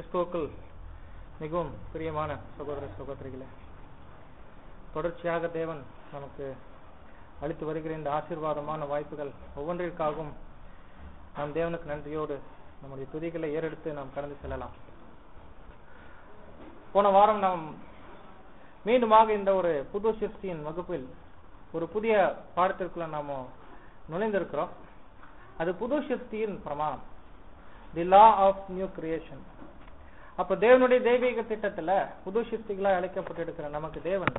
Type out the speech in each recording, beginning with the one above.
கிறிஸ்துவுக்குள் மிகவும் பிரியமான சகோதர சகோதரிகளே தொடர்ச்சியாக தேவன் நமக்கு அளித்து வருகிற இந்த ஆசீர்வாதமான வாய்ப்புகள் ஒவ்வொன்றிற்காகவும் நாம் தேவனுக்கு நன்றியோடு நம்முடைய துதிகளை ஏறெடுத்து நாம் கடந்து செல்லலாம் போன வாரம் நாம் மீண்டுமாக இந்த ஒரு புது சிருஷ்டியின் வகுப்பில் ஒரு புதிய பாடத்திற்குள்ள நாம நுழைந்திருக்கிறோம் அது புது சிருஷ்டியின் பிரமாணம் the law of new creation அப்ப தேவனுடைய தெய்வீக திட்டத்துல புது சிருஷ்டிகளா அழைக்கப்பட்டிருக்கிற நமக்கு தேவன்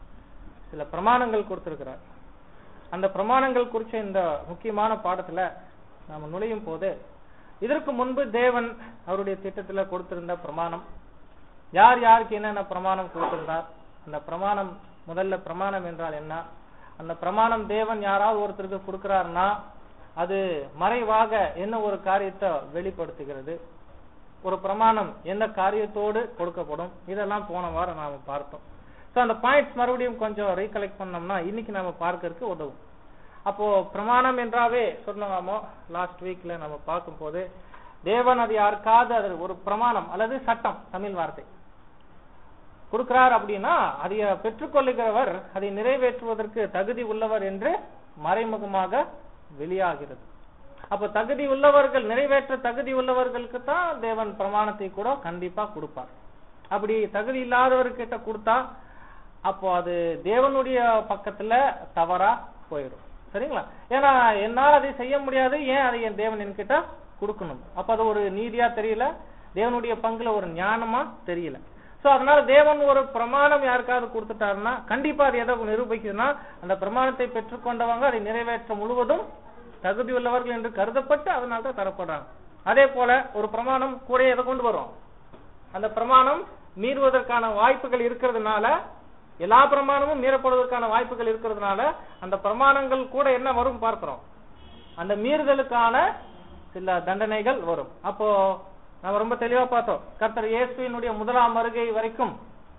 சில பிரமாணங்கள் கொடுத்திருக்கிறார் அந்த பிரமாணங்கள் குறிச்ச இந்த முக்கியமான பாடத்துல நாம நுழையும் போது இதற்கு முன்பு தேவன் அவருடைய திட்டத்துல கொடுத்திருந்த பிரமாணம் யார் யாருக்கு என்னென்ன பிரமாணம் கொடுத்திருந்தார் அந்த பிரமாணம் முதல்ல பிரமாணம் என்றால் என்ன அந்த பிரமாணம் தேவன் யாராவது ஒருத்தருக்கு கொடுக்கிறாருன்னா அது மறைவாக என்ன ஒரு காரியத்தை வெளிப்படுத்துகிறது ஒரு பிரமாணம் எந்த காரியத்தோடு கொடுக்கப்படும் இதெல்லாம் போன வாரம் நாம பார்த்தோம் சோ அந்த பாயிண்ட்ஸ் மறுபடியும் கொஞ்சம் ரீகலெக்ட் பண்ணோம்னா இன்னைக்கு நாம பார்க்கறதுக்கு உதவும் அப்போ பிரமாணம் என்றாவே சொன்னோமோ லாஸ்ட் வீக்ல நம்ம பார்க்கும்போது தேவன் அது யாருக்காவது அது ஒரு பிரமாணம் அல்லது சட்டம் தமிழ் வார்த்தை கொடுக்கிறார் அப்படின்னா அதை பெற்றுக்கொள்ளுகிறவர் அதை நிறைவேற்றுவதற்கு தகுதி உள்ளவர் என்று மறைமுகமாக வெளியாகிறது அப்ப தகுதி உள்ளவர்கள் நிறைவேற்ற தகுதி உள்ளவர்களுக்கு தான் தேவன் பிரமாணத்தை கூட கண்டிப்பா கொடுப்பார் அப்படி தகுதி இல்லாதவர்கிட்ட கொடுத்தா அப்போ அது தேவனுடைய பக்கத்துல தவறா போயிடும் சரிங்களா ஏன்னா என்னால் அதை செய்ய முடியாது ஏன் அதை என் தேவன் என்கிட்ட கொடுக்கணும் அப்ப அது ஒரு நீதியா தெரியல தேவனுடைய பங்குல ஒரு ஞானமா தெரியல சோ அதனால தேவன் ஒரு பிரமாணம் யாருக்காவது கொடுத்துட்டாருன்னா கண்டிப்பா அது எதை நிரூபிக்குதுன்னா அந்த பிரமாணத்தை பெற்றுக்கொண்டவங்க அதை நிறைவேற்ற முழுவதும் தகுதி உள்ளவர்கள் என்று கருதப்பட்டு அதனால தான் தரப்படுறாங்க அதே போல ஒரு பிரமாணம் கூட எதை கொண்டு வரும் அந்த பிரமாணம் மீறுவதற்கான வாய்ப்புகள் இருக்கிறதுனால எல்லா பிரமாணமும் மீறப்படுவதற்கான வாய்ப்புகள் இருக்கிறதுனால அந்த பிரமாணங்கள் கூட என்ன வரும் பார்க்கிறோம் அந்த மீறுதலுக்கான சில தண்டனைகள் வரும் அப்போ நம்ம ரொம்ப தெளிவா பார்த்தோம் கர்த்தர் இயேசுவினுடைய முதலாம் வருகை வரைக்கும்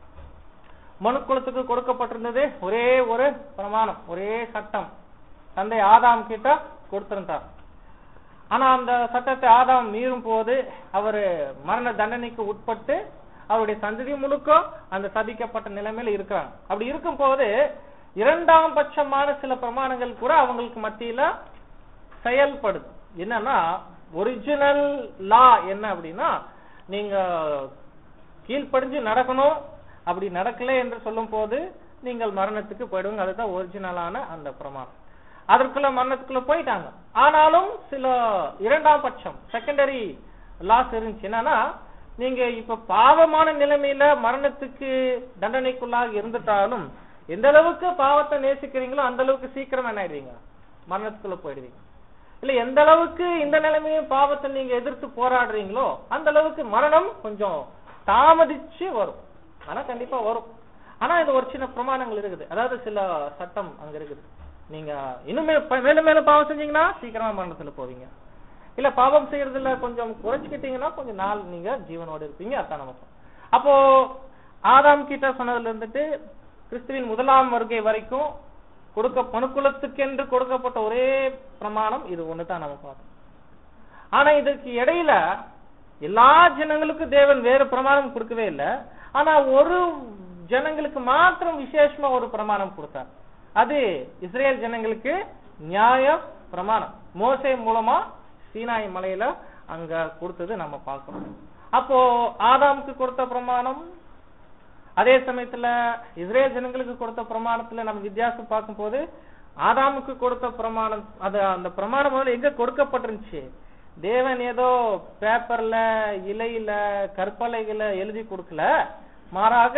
மனுக்குலத்துக்கு கொடுக்கப்பட்டிருந்தது ஒரே ஒரு பிரமாணம் ஒரே சட்டம் தந்தை ஆதாம் கிட்ட கொடுத்திருந்தார் ஆனா அந்த சட்டத்தை ஆதாம் மீறும் போது அவரு மரண தண்டனைக்கு உட்பட்டு அவருடைய சந்ததி முழுக்க அந்த சதிக்கப்பட்ட நிலைமையில இருக்கிறாங்க அப்படி இருக்கும் போது இரண்டாம் பட்சமான சில பிரமாணங்கள் கூட அவங்களுக்கு மத்தியில செயல்படுது என்னன்னா ஒரிஜினல் லா என்ன அப்படின்னா நீங்க கீழ்ப்படிஞ்சு நடக்கணும் அப்படி நடக்கல என்று சொல்லும் போது நீங்கள் மரணத்துக்கு போயிடுவீங்க அதுதான் ஒரிஜினலான அந்த பிரமாணம் அதற்குள்ள மரணத்துக்குள்ள போயிட்டாங்க ஆனாலும் சில இரண்டாம் பட்சம் செகண்டரி லாஸ் இருந்துச்சு என்னன்னா நீங்க இப்ப பாவமான நிலைமையில மரணத்துக்கு தண்டனைக்குள்ளாக இருந்துட்டாலும் எந்த அளவுக்கு பாவத்தை நேசிக்கிறீங்களோ அந்த அளவுக்கு சீக்கிரம் என்ன ஆயிடுவீங்க மரணத்துக்குள்ள போயிடுவீங்க இல்ல எந்த அளவுக்கு இந்த நிலைமையும் பாவத்தை நீங்க எதிர்த்து போராடுறீங்களோ அந்த அளவுக்கு மரணம் கொஞ்சம் தாமதிச்சு வரும் ஆனா கண்டிப்பா வரும் ஆனா இது ஒரு சின்ன பிரமாணங்கள் இருக்குது அதாவது சில சட்டம் அங்க இருக்குது நீங்க இன்னுமே மேலும் மேலும் பாவம் செஞ்சீங்கன்னா சீக்கிரமா மரணத்துல போவீங்க இல்ல பாவம் செய்யறதுல கொஞ்சம் குறைச்சிக்கிட்டீங்கன்னா கொஞ்சம் நாள் நீங்க ஜீவனோட இருப்பீங்க அதான் நமக்கு அப்போ ஆதாம் கிட்ட சொன்னதுல இருந்துட்டு கிறிஸ்துவின் முதலாம் வருகை வரைக்கும் கொடுக்க மனுக்குலத்துக்கென்று கொடுக்கப்பட்ட ஒரே பிரமாணம் இது ஒண்ணுதான் நம்ம பார்க்கணும் ஆனா இதுக்கு இடையில எல்லா ஜனங்களுக்கும் தேவன் வேறு பிரமாணம் கொடுக்கவே இல்லை ஆனா ஒரு ஜனங்களுக்கு மாத்திரம் விசேஷமா ஒரு பிரமாணம் கொடுத்தார் அது இஸ்ரேல் ஜனங்களுக்கு நியாய பிரமாணம் மோசை மூலமா சீனாய் மலையில அங்க கொடுத்தது நம்ம பார்க்கணும் அப்போ ஆதாமுக்கு கொடுத்த பிரமாணம் அதே சமயத்துல இஸ்ரேல் ஜனங்களுக்கு கொடுத்த பிரமாணத்துல நம்ம வித்தியாசம் பார்க்கும் போது ஆதாமுக்கு கொடுத்த பிரமாணம் அது அந்த பிரமாணம் முதல்ல எங்க கொடுக்கப்பட்டிருந்துச்சு தேவன் ஏதோ பேப்பர்ல இலையில கற்பலைகளை எழுதி கொடுக்கல மாறாக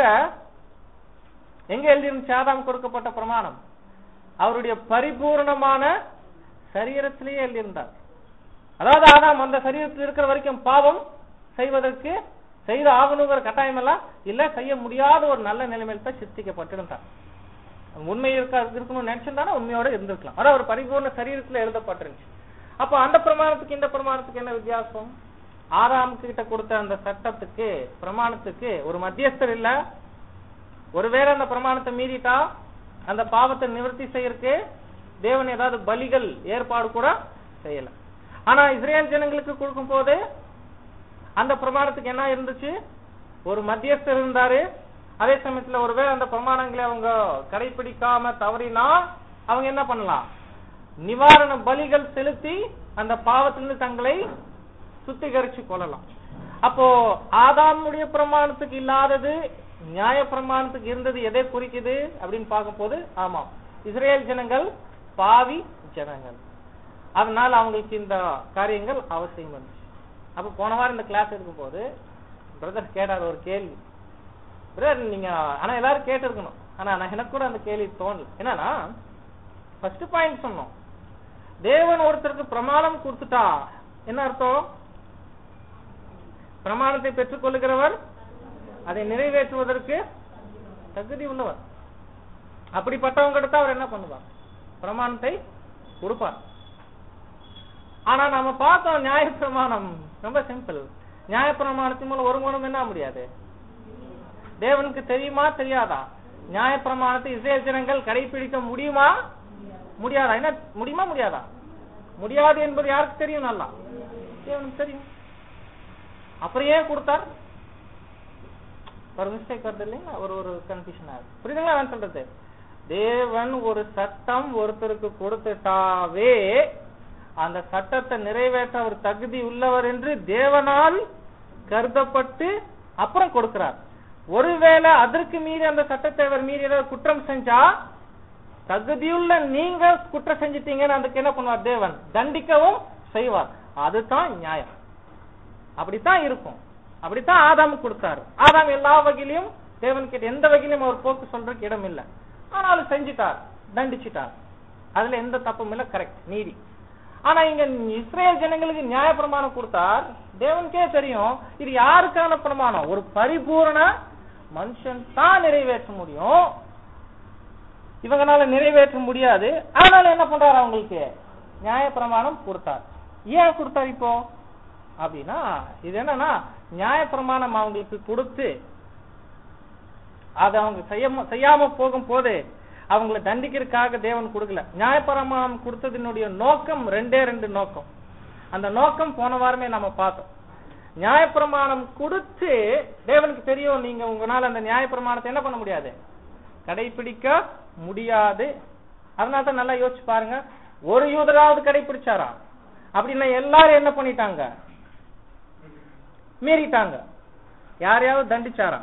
எங்க எழுதிருந்துச்சு ஆதாம் கொடுக்கப்பட்ட பிரமாணம் அவருடைய பரிபூர்ணமான சரீரத்திலேயே எழுதியிருந்தார் அதாவது ஆதாம் அந்த சரீரத்தில் இருக்கிற வரைக்கும் பாவம் செய்வதற்கு செய்து ஆகணுங்கிற கட்டாயம் எல்லாம் இல்ல செய்ய முடியாத ஒரு நல்ல நிலைமையில தான் சிருஷ்டிக்கப்பட்டிருந்தார் உண்மை இருக்க இருக்கணும்னு நினைச்சிருந்தானா உண்மையோட இருந்திருக்கலாம் அதாவது ஒரு பரிபூர்ண சரீரத்துல எழுதப்பட்டிருந்துச்சு அப்ப அந்த பிரமாணத்துக்கு இந்த பிரமாணத்துக்கு என்ன வித்தியாசம் ஆறாம் கிட்ட கொடுத்த அந்த சட்டத்துக்கு பிரமாணத்துக்கு ஒரு மத்தியஸ்தர் இல்ல ஒருவேளை அந்த பிரமாணத்தை மீறிட்டா அந்த பாவத்தை நிவர்த்தி செய்யறதுக்கு தேவன் ஏதாவது பலிகள் ஏற்பாடு கூட செய்யல ஆனா இஸ்ரேல் ஜனங்களுக்கு கொடுக்கும் போது அந்த பிரமாணத்துக்கு என்ன இருந்துச்சு ஒரு மத்தியஸ்தர் இருந்தாரு அதே சமயத்துல ஒருவேளை அந்த பிரமாணங்களை அவங்க கடைபிடிக்காம தவறினா அவங்க என்ன பண்ணலாம் நிவாரண பலிகள் செலுத்தி அந்த பாவத்திலிருந்து தங்களை சுத்திகரிச்சு கொள்ளலாம் அப்போ ஆதாமுடைய பிரமாணத்துக்கு இல்லாதது நியாய பிரமாணத்துக்கு இருந்தது எதை குறிக்குது அப்படின்னு பார்க்கும்போது ஆமா இஸ்ரேல் ஜனங்கள் பாவி ஜனங்கள் அதனால அவங்களுக்கு இந்த காரியங்கள் அவசியம் வந்துச்சு அப்ப போன வாரம் இந்த கிளாஸ் இருக்கும் போது பிரதர் கேட்டார் ஒரு கேள்வி பிரதர் நீங்க ஆனா எல்லாரும் கேட்டிருக்கணும் ஆனா நான் எனக்கு கூட அந்த கேள்வி தோணல என்னன்னா ஃபர்ஸ்ட் பாயிண்ட் சொன்னோம் தேவன் ஒருத்தருக்கு பிரமாணம் கொடுத்துட்டா என்ன அர்த்தம் பிரமாணத்தை பெற்றுக் கொள்ளுகிறவர் அதை நிறைவேற்றுவதற்கு தகுதி உள்ளவர் அப்படிப்பட்டவங்க எடுத்தா அவர் என்ன பண்ணுவார் பிரமாணத்தை கொடுப்பார் ஆனா நாம பார்த்தோம் நியாய பிரமாணம் ரொம்ப சிம்பிள் நியாய பிரமாணத்தின் மூலம் ஒரு மூலம் என்ன முடியாது தேவனுக்கு தெரியுமா தெரியாதா நியாய பிரமாணத்தை இஸ்ரேல் ஜனங்கள் கடைபிடிக்க முடியுமா முடியாதா என்ன முடியுமா முடியாதா முடியாது என்பது யாருக்கு தெரியும் நல்லா தேவனுக்கு தெரியும் அப்புறம் ஏன் கொடுத்தார் ஒரு மிஸ்டேக் வருது இல்லைங்களா ஒரு ஒரு கன்ஃபியூஷன் ஆகுது புரியுதுங்களா நான் சொல்றது தேவன் ஒரு சட்டம் ஒருத்தருக்கு கொடுத்துட்டாவே அந்த சட்டத்தை நிறைவேற்ற அவர் தகுதி உள்ளவர் என்று தேவனால் கருதப்பட்டு அப்புறம் கொடுக்கிறார் ஒருவேளை அதற்கு மீறி அந்த சட்டத்தை அவர் மீறி ஏதாவது குற்றம் செஞ்சா தகுதியுள்ள நீங்க குற்றம் செஞ்சிட்டீங்கன்னு அதுக்கு என்ன பண்ணுவார் தேவன் தண்டிக்கவும் செய்வார் அதுதான் நியாயம் அப்படித்தான் இருக்கும் அப்படித்தான் ஆதாம் கொடுத்தாரு ஆதாம் எல்லா வகையிலும் தேவன் கிட்ட எந்த வகையிலும் அவர் போக்கு சொல்றதுக்கு இடம் இல்ல ஆனாலும் செஞ்சிட்டார் தண்டிச்சிட்டார் அதுல எந்த தப்பும் இல்ல கரெக்ட் நீதி ஆனா இங்க இஸ்ரேல் ஜனங்களுக்கு நியாய பிரமாணம் கொடுத்தார் தேவனுக்கே தெரியும் இது யாருக்கான பிரமாணம் ஒரு பரிபூரண மனுஷன் தான் நிறைவேற்ற முடியும் இவங்கனால நிறைவேற்ற முடியாது ஆனாலும் என்ன பண்றாரு அவங்களுக்கு நியாய பிரமாணம் கொடுத்தார் ஏன் கொடுத்தார் இப்போ அப்படின்னா இது என்னன்னா நியாய பிரமாணம் அவங்களுக்கு கொடுத்து அதை அவங்க செய்யாம செய்யாம போகும் போது அவங்கள தண்டிக்கிறதுக்காக தேவன் கொடுக்கல நியாயப்பிரமாணம் கொடுத்ததினுடைய நோக்கம் ரெண்டே ரெண்டு நோக்கம் அந்த நோக்கம் போன வாரமே நம்ம பார்த்தோம் நியாயப்பிரமாணம் கொடுத்து தேவனுக்கு தெரியும் நீங்க உங்களால அந்த நியாயப்பிரமாணத்தை என்ன பண்ண முடியாது கடைபிடிக்க முடியாது அதனால தான் நல்லா யோசிச்சு பாருங்க ஒரு யூதராவது கடைபிடிச்சாரா அப்படின்னா எல்லாரும் என்ன பண்ணிட்டாங்க மீறிட்டாங்க யாரையாவது தண்டிச்சாரா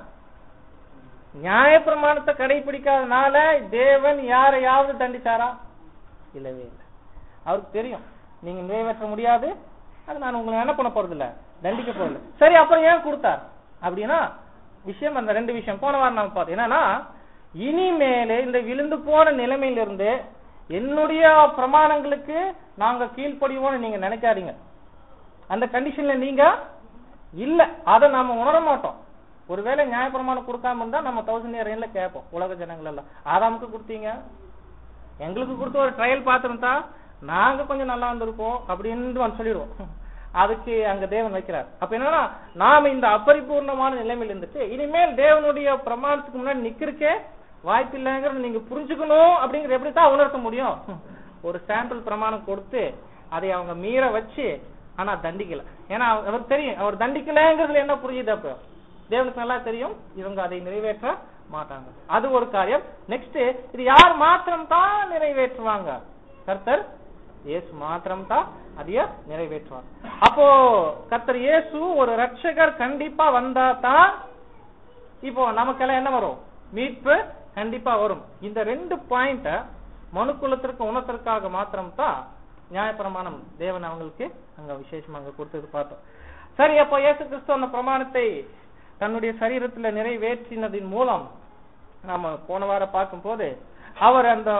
நியாய பிரமாணத்தை கடைபிடிக்காதனால தேவன் யாரையாவது தண்டிச்சாரா இல்லவே இல்லை அவருக்கு தெரியும் நீங்க நிறைவேற்ற முடியாது அது நான் உங்களை என்ன பண்ண போறது இல்ல தண்டிக்க போறது இல்ல. சரி அப்புறம் ஏன் கொடுத்தார் அப்படின்னா விஷயம் அந்த ரெண்டு விஷயம் போன வாரம் நம்ம பார்த்தோம் என்னன்னா இனிமேலே இந்த விழுந்து போன நிலைமையிலிருந்து என்னுடைய பிரமாணங்களுக்கு நாங்க கீழ்ப்படிவோம்னு நீங்க நினைக்காதீங்க அந்த கண்டிஷன்ல நீங்க இல்ல அதை நாம உணர மாட்டோம் ஒருவேளை நியாயப்பிரமாணம் கொடுக்காம இருந்தா நம்ம தௌசண்ட் இயர் ரெயின்ல கேட்போம் உலக ஜனங்கள் எல்லாம் ஆதாமுக்கு கொடுத்தீங்க எங்களுக்கு கொடுத்து ஒரு ட்ரையல் பார்த்துருந்தா நாங்க கொஞ்சம் நல்லா இருந்திருப்போம் அப்படின்னு வந்து சொல்லிடுவோம் அதுக்கு அங்க தேவன் வைக்கிறார் அப்ப என்னன்னா நாம இந்த அபரிபூர்ணமான நிலைமையில இருந்துட்டு இனிமேல் தேவனுடைய பிரமாணத்துக்கு முன்னாடி நிக்கிறதுக்கே வாய்ப்பு இல்லைங்கிறத நீங்க புரிஞ்சுக்கணும் அப்படிங்கறது எப்படி தான் உணர்த்த முடியும் ஒரு சாம்பிள் பிரமாணம் கொடுத்து அதை அவங்க மீற வச்சு ஆனா தண்டிக்கல ஏன்னா அவர் அவருக்கு தெரியும் அவர் தண்டிக்கலங்கிறதுல என்ன புரியுது அப்ப தேவனுக்கு நல்லா தெரியும் இவங்க அதை நிறைவேற்ற மாட்டாங்க அது ஒரு காரியம் நெக்ஸ்ட் இது யார் மாத்திரம் தான் நிறைவேற்றுவாங்க கர்த்தர் இயேசு மாத்திரம் தான் அதைய நிறைவேற்றுவார் அப்போ கர்த்தர் இயேசு ஒரு ரட்சகர் கண்டிப்பா வந்தா தான் இப்போ நமக்கெல்லாம் என்ன வரும் மீட்பு கண்டிப்பா வரும் இந்த ரெண்டு பாயிண்ட மனுக்குலத்திற்கு உணர்த்திற்காக மாத்திரம் தான் நியாயப்பிரமாணம் தேவன் அவங்களுக்கு அங்க விசேஷமா அங்க கொடுத்தது பார்த்தோம் சரி அப்போ இயேசு கிறிஸ்து அந்த பிரமாணத்தை தன்னுடைய சரீரத்துல நிறைவேற்றினதின் மூலம் நாம போன வாரம் பார்க்கும் போது அவர் அந்த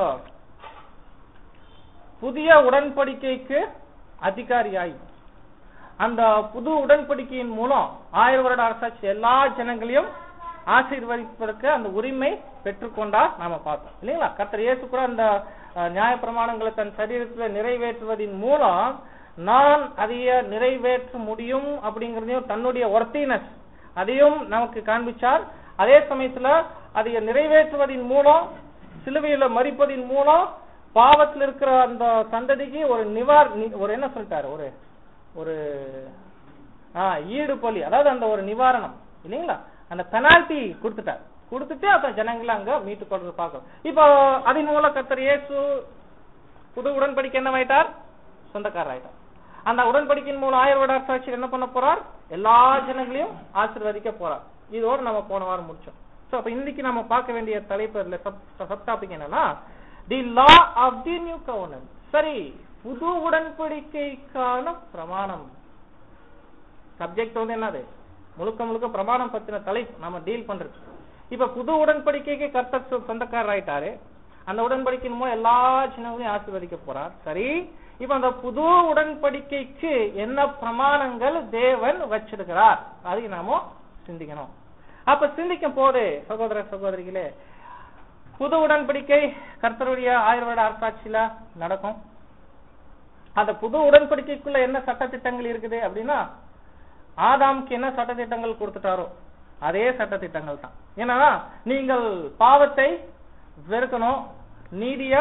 புதிய உடன்படிக்கைக்கு அதிகாரியாய் அந்த புது உடன்படிக்கையின் மூலம் ஆயிரம் வருட அரசாட்சி எல்லா ஜனங்களையும் ஆசீர்வதிப்பதற்கு அந்த உரிமை பெற்றுக்கொண்டார் நாம பார்த்தோம் இல்லைங்களா கர்த்தர் இயேசு கூட அந்த அஹ், நியாயப்பிரமாணங்களை தன் சரீரத்துல நிறைவேற்றுவதின் மூலம் நான் அதைய நிறைவேற்ற முடியும் அப்படிங்கறதையும் தன்னுடைய ஒர்த்தினஸ் அதையும் நமக்கு காண்பிச்சார் அதே சமயத்துல அதை நிறைவேற்றுவதின் மூலம் சிலுவையில மறிப்பதின் மூலம் பாவத்தில் இருக்கிற அந்த சந்ததிக்கு ஒரு நிவார் நி- ஒரு என்ன சொல்லிட்டாரு ஒரு ஒரு ஆ, ஈடு பலி அதாவது அந்த ஒரு நிவாரணம் இல்லைங்களா அந்த பெனால்டி கொடுத்துட்டார் கொடுத்துட்டு அப்ப ஜனங்களை அங்க மீட்டு கொண்டு பார்க்கணும் இப்போ அதன் மூலம் கர்த்தர் இயேசு புது உடன்படிக்கை என்னவாயிட்டார் சொந்தக்காரர் ஆயிட்டார் அந்த உடன்படிக்கையின் மூலம் ஆயிரம் வருட அரசாட்சி என்ன பண்ண போறார் எல்லா ஜனங்களையும் ஆசீர்வதிக்க போறார் இதோட நம்ம போன வாரம் முடிச்சோம் சோ அப்ப இன்னைக்கு நம்ம பார்க்க வேண்டிய தலைப்பு இல்ல சப் டாபிக் என்னன்னா தி லா ஆஃப் தி நியூ கவர்னன் சரி புது உடன்படிக்கைக்கான பிரமாணம் சப்ஜெக்ட் வந்து என்னது முழுக்க முழுக்க பிரமாணம் பத்தின தலைப்பு நம்ம டீல் பண்றது இப்ப புது உடன்படிக்கைக்கு கர்த்தர் சொ- சொந்தக்காரர் ஆயிட்டாரு அந்த உடன்படிக்கையின் மூலம் எல்லா சின்னங்களையும் ஆசீர்வதிக்க போறார் சரி இப்ப அந்த புது உடன்படிக்கைக்கு என்ன பிரமாணங்கள் தேவன் வச்சிருக்கிறார் அதை நாம சிந்திக்கணும் அப்ப சிந்திக்கும் போது சகோதர சகோதரிகளே புது உடன்படிக்கை கர்த்தருடைய ஆயிரம் வருட அரசாட்சியில நடக்கும் அந்த புது உடன்படிக்கைக்குள்ள என்ன சட்டத்திட்டங்கள் இருக்குது அப்படின்னா ஆதாமுக்கு என்ன சட்டத்திட்டங்கள் கொடுத்துட்டாரோ அதே சட்டத்திட்டங்கள் தான் ஏன்னா நீங்கள் பாவத்தை வெறுக்கணும் நீதிய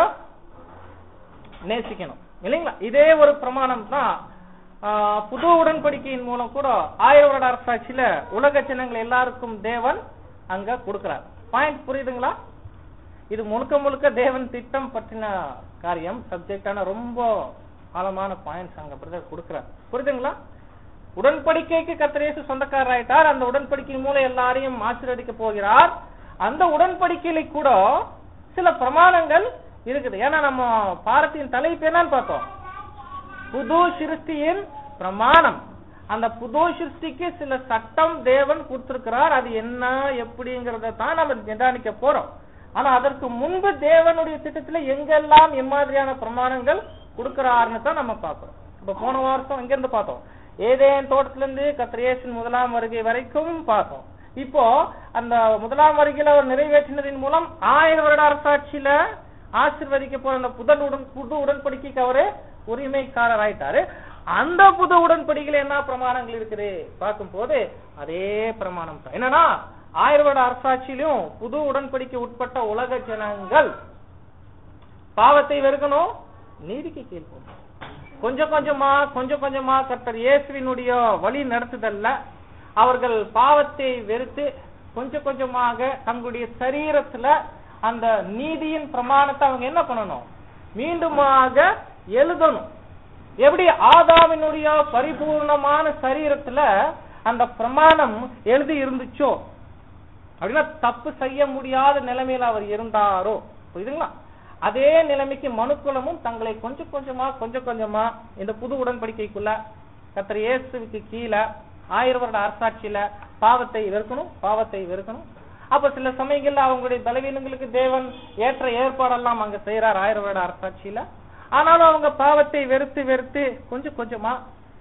நேசிக்கணும் இல்லைங்களா இதே ஒரு பிரமாணம் தான் ஆஹ், புது உடன்படிக்கையின் மூலம் கூட ஆயிரம் வருட அரசாட்சியில உலக ஜனங்கள் எல்லாருக்கும் தேவன் அங்க கொடுக்கிறார் பாயிண்ட் புரியுதுங்களா இது முழுக்க முழுக்க தேவன் திட்டம் பற்றின காரியம் சப்ஜெக்டான ரொம்ப ஆழமான பாயிண்ட்ஸ் அங்க பிரதர் கொடுக்கிறார் புரியுதுங்களா உடன்படிக்கைக்கு கத்திரேசு சொந்தக்காரர் ஆயிட்டார் அந்த உடன்படிக்கையின் மூலம் எல்லாரையும் ஆசீர்வதிக்க போகிறார் அந்த உடன்படிக்கையில கூட சில பிரமாணங்கள் இருக்குது ஏன்னா நம்ம பாரத்தின் தலைப்பு என்னன்னு பார்த்தோம் புது சிருஷ்டியின் பிரமாணம் அந்த புது சிருஷ்டிக்கு சில சட்டம் தேவன் கொடுத்திருக்கிறார் அது என்ன எப்படிங்கறத தான் நம்ம நிதானிக்க போறோம் ஆனா அதற்கு முன்பு தேவனுடைய திட்டத்துல எங்கெல்லாம் எம்மாதிரியான பிரமாணங்கள் கொடுக்கிறாருன்னு தான் நம்ம பார்க்கிறோம் இப்ப போன வருஷம் எங்க இருந்து பார்த்தோம் ஏதேன் தோட்டத்துல இருந்து கத்திரேசன் முதலாம் வருகை வரைக்கும் பார்த்தோம் இப்போ அந்த முதலாம் வருகையில அவர் நிறைவேற்றினதின் மூலம் ஆயிரம் வருட அரசாட்சியில ஆசிர்வதிக்க போற அந்த புதன் உடன் புது உடன்படிக்கைக்கு அவரு உரிமைக்காரர் ஆயிட்டாரு அந்த புது உடன்படிக்கையில என்ன பிரமாணங்கள் இருக்குது பார்க்கும்போது அதே பிரமாணம் தான் என்னன்னா ஆயிரம் வருட அரசாட்சியிலும் புது உடன்படிக்கை உட்பட்ட உலக ஜனங்கள் பாவத்தை வெறுக்கணும் நீதிக்கு கீழ்ப்போம் கொஞ்சம் கொஞ்சமா கொஞ்சம் கொஞ்சமா கர்த்தர் இயேசுவினுடைய வழி நடத்துதல்ல அவர்கள் பாவத்தை வெறுத்து கொஞ்சம் கொஞ்சமாக தங்களுடைய சரீரத்துல அந்த நீதியின் பிரமாணத்தை அவங்க என்ன பண்ணணும் மீண்டுமாக எழுதணும் எப்படி ஆதாமினுடைய பரிபூர்ணமான சரீரத்துல அந்த பிரமாணம் எழுதி இருந்துச்சோ அப்படின்னா தப்பு செய்ய முடியாத நிலைமையில அவர் இருந்தாரோ புரியுதுங்களா அதே நிலைமைக்கு மனுக்குலமும் தங்களை கொஞ்சம் கொஞ்சமா கொஞ்சம் கொஞ்சமா இந்த புது உடன்படிக்கைக்குள்ள கர்த்தர் இயேசுவுக்கு கீழே ஆயிரம் வருட அரசாட்சியில பாவத்தை வெறுக்கணும் பாவத்தை வெறுக்கணும் அப்ப சில சமயங்கள்ல அவங்களுடைய பலவீனங்களுக்கு தேவன் ஏற்ற ஏற்பாடெல்லாம் அங்க செய்யறார் ஆயிரம் வருட அரசாட்சியில ஆனாலும் அவங்க பாவத்தை வெறுத்து வெறுத்து கொஞ்சம் கொஞ்சமா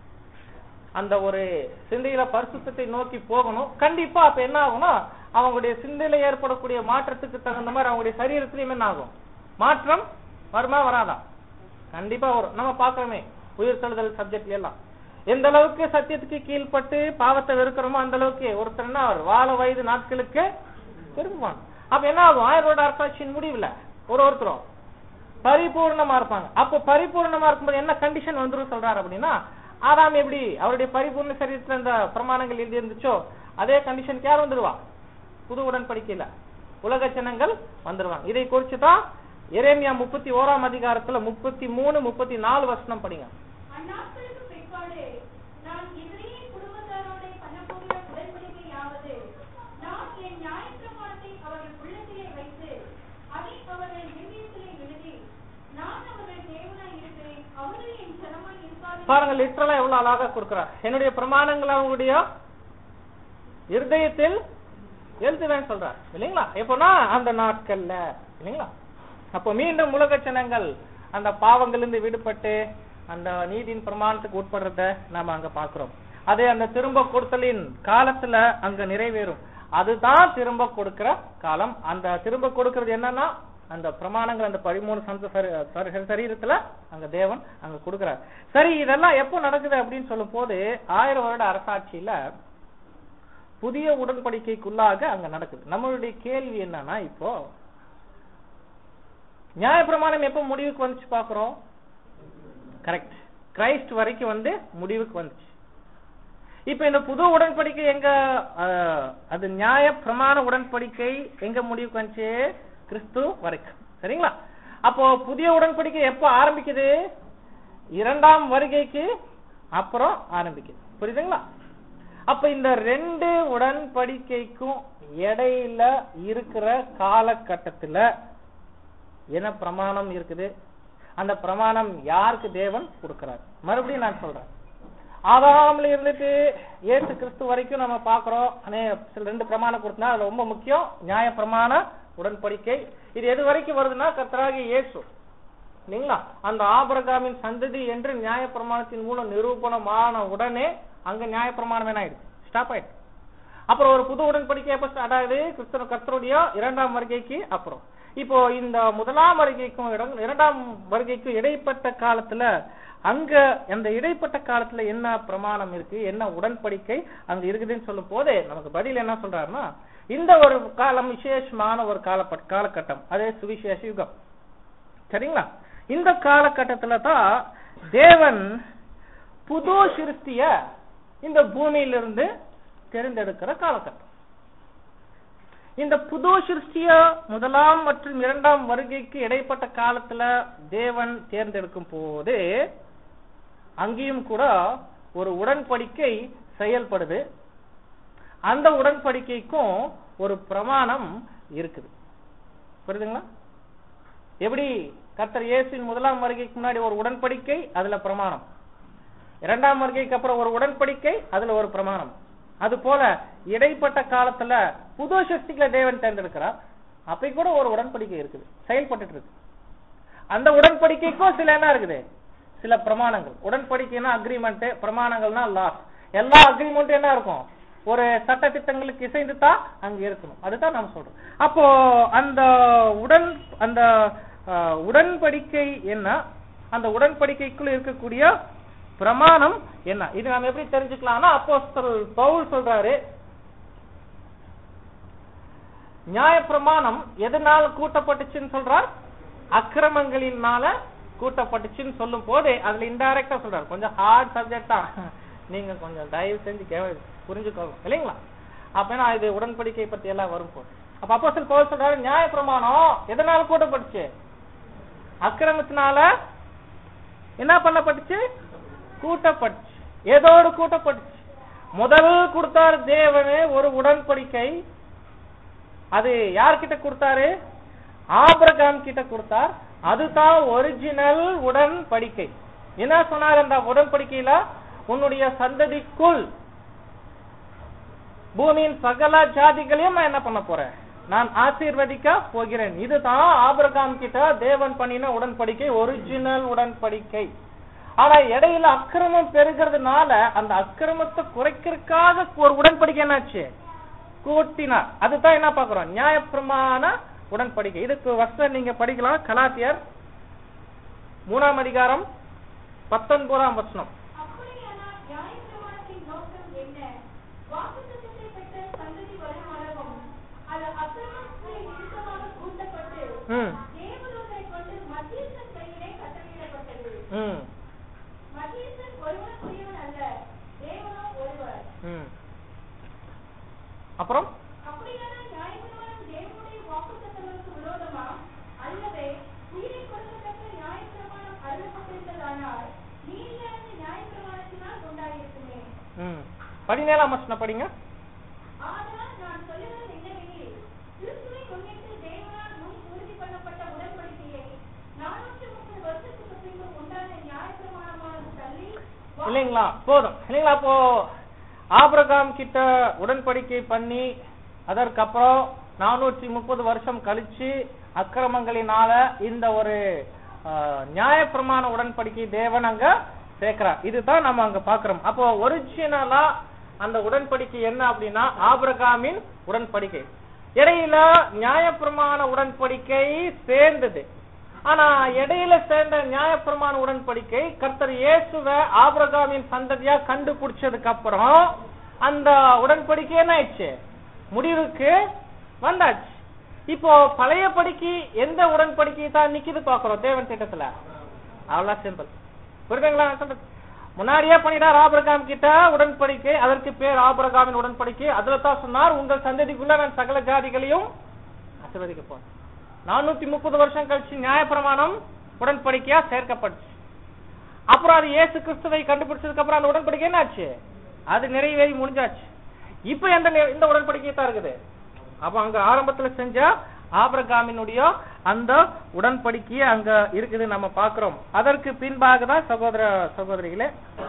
அந்த ஒரு சிந்தையில பரிசுத்தத்தை நோக்கி போகணும் கண்டிப்பா அப்ப என்ன ஆகும்னா அவங்களுடைய சிந்தையில ஏற்படக்கூடிய மாற்றத்துக்கு தகுந்த மாதிரி அவங்களுடைய சரீரத்திலயும் என்ன ஆகும் மாற்றம் வருமா வராதா கண்டிப்பா வரும் நம்ம பார்க்கறோமே உயிர் தழுதல் சப்ஜெக்ட்ல எல்லாம் எந்த அளவுக்கு சத்தியத்துக்கு கீழ்ப்பட்டு பாவத்தை வெறுக்கிறோமோ அந்த அளவுக்கு ஒருத்தர் என்ன அவர் வாழ வயது நாட்களுக்கு திரும்புவான் அப்ப என்ன ஆகும் ஆயிரம் வருட அரசாட்சியின் முடிவுல ஒரு ஒருத்தரும் பரிபூர்ணமா இருப்பாங்க அப்ப பரிபூர்ணமா இருக்கும்போது என்ன கண்டிஷன் வந்துரும் சொல்றாரு அப்படின்னா ஆதாம் எப்படி அவருடைய பரிபூர்ண சரீரத்துல இந்த பிரமாணங்கள் எழுதி இருந்துச்சோ அதே கண்டிஷனுக்கு யார் வந்துருவா புது உடன்படிக்கையில உலக ஜனங்கள் வந்துருவாங்க இதை குறிச்சு தான் எரேமியா முப்பத்தி ஓராம் அதிகாரத்துல முப்பத்தி மூணு முப்பத்தி நாலு வசனம் படிங்க அந்நாட்களுக்கு பிற்பாடு நான் இஸ்ரவேல் குடும்பத்தாரோடே பண்ணப்போகிற உடன்படிக்கையாவது, நான் என் நியாயப்பிரமாணத்தை அவர்கள் உள்ளத்திலே வைத்து, அதை அவர்கள் இருதயத்திலே எழுதி, நான் அவர்கள் தேவனாய் இருக்கிறேன், அவர்கள் என் ஜனமாய் இருப்பார்கள். பாருங்க லிட்டரலா எவ்வளவு அழகா கொடுக்கிறார் என்னுடைய பிரமாணங்கள் அவங்களுடைய இருதயத்தில் எழுதுவேன் சொல்றார் இல்லைங்களா எப்போனா அந்த நாட்கள்ல இல்லைங்களா அப்போ மீண்டும் உலக ஜனங்கள் அந்த பாவங்களிலிருந்து விடுபட்டு அந்த நீதியின் பிரமாணத்துக்கு உட்படுறத நாம அங்க பாக்குறோம் அது அந்த திரும்ப கொடுத்தலின் காலத்துல அங்க நிறைவேறும் அதுதான் திரும்ப கொடுக்கிற காலம் அந்த திரும்ப கொடுக்கிறது என்னன்னா அந்த பிரமாணங்கள் அந்த பதிமூணு சந்த சரி- சரி- சரீரத்துல அங்க தேவன் அங்க கொடுக்கிறார் சரி இதெல்லாம் எப்போ நடக்குது அப்படின்னு சொல்லும் போது ஆயிரம் வருட அரசாட்சியில புதிய உடன்படிக்கைக்குள்ளாக அங்க நடக்குது நம்மளுடைய கேள்வி என்னன்னா இப்போ நியாயப்பிரமாணம் எப்போ முடிவுக்கு வந்துச்சு பாக்குறோம் கரெக்ட் கிரைஸ்ட் வரைக்கும் வந்து முடிவுக்கு வந்துச்சு இப்ப இந்த புது உடன்படிக்கை எங்க அஹ், அது நியாய பிரமாண உடன்படிக்கை எங்க முடிவு வந்துச்சு கிறிஸ்து வரைக்கும் சரிங்களா அப்போ புதிய உடன்படிக்கை எப்போ ஆரம்பிக்குது இரண்டாம் வருகைக்கு அப்புறம் ஆரம்பிக்குது புரியுதுங்களா அப்ப இந்த ரெண்டு உடன்படிக்கைக்கும் இடையில இருக்கிற காலகட்டத்துல என்ன பிரமாணம் இருக்குது அந்த பிரமாணம் யாருக்கு தேவன் கொடுக்கிறார் மறுபடியும் நான் சொல்றேன் ஆதாம்ல இருந்துட்டு ஏசு கிறிஸ்து வரைக்கும் நம்ம பாக்குறோம் அனே சில ரெண்டு பிரமாணம் கொடுத்தா அதுல ரொம்ப முக்கியம் நியாய பிரமாண உடன்படிக்கை இது எது வரைக்கும் வருதுன்னா கர்த்தராகிய இயேசு இல்லைங்களா அந்த ஆபரகாமின் சந்ததி என்று நியாய பிரமாணத்தின் மூலம் நிரூபணமான உடனே அங்க நியாய பிரமாணம் என்ன ஆயிடுச்சு ஸ்டாப் ஆயிடுச்சு அப்புறம் ஒரு புது உடன்படிக்கை எப்ப ஸ்டார்ட் ஆகுது கிறிஸ்தவ கர்த்தருடைய இரண்டாம் வருகைக்கு அப்புறம் இப்போ இந்த முதலாம் வருகைக்கும் இடம்- இரண்டாம் வருகைக்கும் இடைப்பட்ட காலத்துல அங்க அந்த இடைப்பட்ட காலத்துல என்ன பிரமாணம் இருக்கு என்ன உடன்படிக்கை அங்க இருக்குதுன்னு சொல்லும் போதே நமக்கு பதில் என்ன சொல்றாருன்னா இந்த ஒரு காலம் விசேஷமான ஒரு கால காலகட்டம் அதே சுவிசேஷ யுகம் சரிங்களா இந்த காலகட்டத்துல தான் தேவன் புது சிருஷ்டிய இந்த பூமியிலிருந்து தெரிந்தெடுக்கிற காலகட்டம் இந்த புது சிருஷ்டிய முதலாம் மற்றும் இரண்டாம் வருகைக்கு இடைப்பட்ட காலத்துல தேவன் தேர்ந்தெடுக்கும் போது அங்கேயும் கூட ஒரு உடன்படிக்கை செயல்படுது அந்த உடன்படிக்கைக்கும் ஒரு பிரமாணம் இருக்குது புரியுதுங்களா எப்படி கர்த்தர் இயேசுவின் முதலாம் வருகைக்கு முன்னாடி ஒரு உடன்படிக்கை அதுல பிரமாணம் இரண்டாம் வருகைக்கு அப்புறம் ஒரு உடன்படிக்கை அதுல ஒரு பிரமாணம் அது போல இடைப்பட்ட காலத்துல புது சக்திகளை தேவன் தேர்ந்தெடுக்கிறார் அப்படி கூட ஒரு உடன்படிக்கை இருக்குது செயல்பட்டுட்டு இருக்கு அந்த உடன்படிக்கைக்கும் சில என்ன இருக்குது சில பிரமாணங்கள் உடன்படிக்கைனா அக்ரிமெண்ட் பிரமாணங்கள்னா லாஸ் எல்லா அக்ரிமெண்ட்டும் என்ன இருக்கும் ஒரு சட்ட திட்டங்களுக்கு இசைந்து தான் அங்க இருக்கணும் அதுதான் நாம் சொல்றோம் அப்போ அந்த உடன் அந்த அஹ், உடன்படிக்கை என்ன அந்த உடன்படிக்கைக்குள்ள இருக்கக்கூடிய பிரமாணம் என்ன இது நாம எப்படி தெரிஞ்சுக்கலாம்னா அப்போஸ்தல் பவுல் சொல்றாரு நியாயப்பிரமாணம் எதனால் கூட்டப்பட்டுச்சுன்னு சொல்றார் அக்கிரமங்களினால கூட்டப்பட்டுச்சுன்னு சொல்லும் போது அதுல இன்டைரக்டா சொல்றாரு கொஞ்சம் ஹார்ட் சப்ஜெக்ட் தான் நீங்க கொஞ்சம் தயவு செஞ்சு கே- புரிஞ்சுக்கோங்க இல்லைங்களா அப்பனா இது உடன்படிக்கை பத்தி எல்லாம் வரும் போது அப்ப அப்போஸ்தலன் பவுல் சொல்றாரு நியாயப்பிரமாணம் எதனால கூட்டப்பட்டுச்சு அக்கிரமத்தினால என்ன பண்ணப்பட்டுச்சு கூட்டப்பட்டுச்சு ஏதோடு கூட்டப்பட்டுச்சு முதல் கொடுத்தார் தேவனே ஒரு உடன்படிக்கை அது யார்கிட்ட கொடுத்தாரு ஆபிரகாம் கிட்ட கொடுத்தார் அதுதான் ஒரிஜினல் உடன்படிக்கை என்ன சொன்னார் அந்த உடன்படிக்கையில உன்னுடைய சந்ததிக்குள் பூமியின் சகல ஜாதிகளையும் நான் என்ன பண்ண போறேன் நான் ஆசீர்வதிக்க போகிறேன் இதுதான் ஆபிரகாம் கிட்ட தேவன் பண்ணின உடன்படிக்கை ஒரிஜினல் உடன்படிக்கை ஆனா இடையில அக்கிரமம் பெருகிறதுனால அந்த அக்கிரமத்தை குறைக்கிறதுக்காக ஒரு உடன்படிக்கை என்னாச்சு கூட்டினார் அதுதான் என்ன பாக்குறோம் நியாயப்பிரமாண உடன்படிக்கை இதுக்கு வசனம் நீங்க படிக்கலாம் கலாத்தியர் மூணாம் அதிகாரம் பத்தொன்பதாம் வசனம் அப்படியானால் நியாயப்பிரமாணத்தின் நோக்கம் என்ன? வாக்குத்தத்தத்தை பெற்ற சந்ததி வரும் அளவும், அது அக்கிரமங்களின் நிமித்தமாக கூட்டப்பட்டு, ம் தேவதூதரைக் கொண்டு மத்தியஸ்தன் கையிலே கட்டளையிடப்பட்டது. ம் மத்தியஸ்தன் ஒருவனுக்குரியவன் அல்ல, தேவனோ ஒருவர். ம் அப்புறம் அப்படியானால் நியாயப்பிரமாணம் தேவனுடைய வாக்குத்தத்தங்களுக்கு விரோதமா? அல்லது உயிரைக் கொடுக்கத்தக்க நியாயப்பிரமாணம் அருளப்பட்டிருந்ததானால், நீதியானது நியாயப்பிரமாணத்தினால் உண்டாயிருக்குமே. ம் பதினேழாம் வசனம் படிங்க ஆதலால் நான் சொல்லுகிறது என்னவெனில், கிறிஸ்துவை முன்னிட்டு தேவனால் முன் உறுதி பண்ணப்பட்ட உடன்படிக்கையை நானூற்று முப்பது வருஷத்துக்கு பின்பு உண்டான நியாயப்பிரமாணமானது தள்ளி, இல்லைங்களா போதும் இல்லைங்களா அப்போ ஆபிரகாம் கிட்ட உடன்படிக்கை பண்ணி அதற்கப்புறம் நானூற்றி முப்பது வருஷம் கழிச்சு அக்கிரமங்களினால இந்த ஒரு ஆஹ், நியாயப்பிரமாண உடன்படிக்கை தேவன் அங்க சேர்க்கிறார் இதுதான் நம்ம அங்க பாக்குறோம் அப்போ ஒரிஜினலா அந்த உடன்படிக்கை என்ன அப்படின்னா ஆபிரகாமின் உடன்படிக்கை இடையில நியாயப்பிரமாண உடன்படிக்கை சேர்ந்தது ஆனா இடையில சேர்ந்த நியாயப்பிரமாண உடன்படிக்கை கர்த்தர் இயேசுவ ஆபிரகாமின் சந்ததியா கண்டுபிடிச்சதுக்கு அப்புறம் அந்த உடன்படிக்கை என்ன ஆயிடுச்சு முடிவுக்கு வந்தாச்சு இப்போ பழைய படிக்கு எந்த உடன்படிக்கை தான் நிக்குது பாக்குறோம் தேவன் திட்டத்துல அவ்வளவு சிம்பிள் புரியுதுங்களா நான் சொல்றது முன்னாடியே பண்ணிட்டார் ஆபிரகாம் கிட்ட உடன்படிக்கை அதற்கு பேர் ஆபிரகாமின் உடன்படிக்கை அதுல தான் சொன்னார் உங்கள் சந்ததிக்குள்ள நான் சகல ஜாதிகளையும் ஆசீர்வதிக்க போறேன் நானூத்தி முப்பது வருஷம் கழிச்சு நியாயப்பிரமாணம் உடன்படிக்கையா சேர்க்கப்பட்டுச்சு அப்புறம் அது இயேசு கிறிஸ்துவை கண்டுபிடிச்சதுக்கு அப்புறம் அந்த உடன்படிக்கை என்னாச்சு அது நிறைவேறி முடிஞ்சாச்சு இப்ப எந்த நி- இந்த உடன்படிக்கை தான் இருக்குது அப்ப அங்க ஆரம்பத்துல செஞ்ச ஆபிரகாமினுடைய அந்த உடன்படிக்கையே அங்க இருக்குது நம்ம பாக்குறோம் அதற்கு பின்பாக தான் சகோதர சகோதரிகளே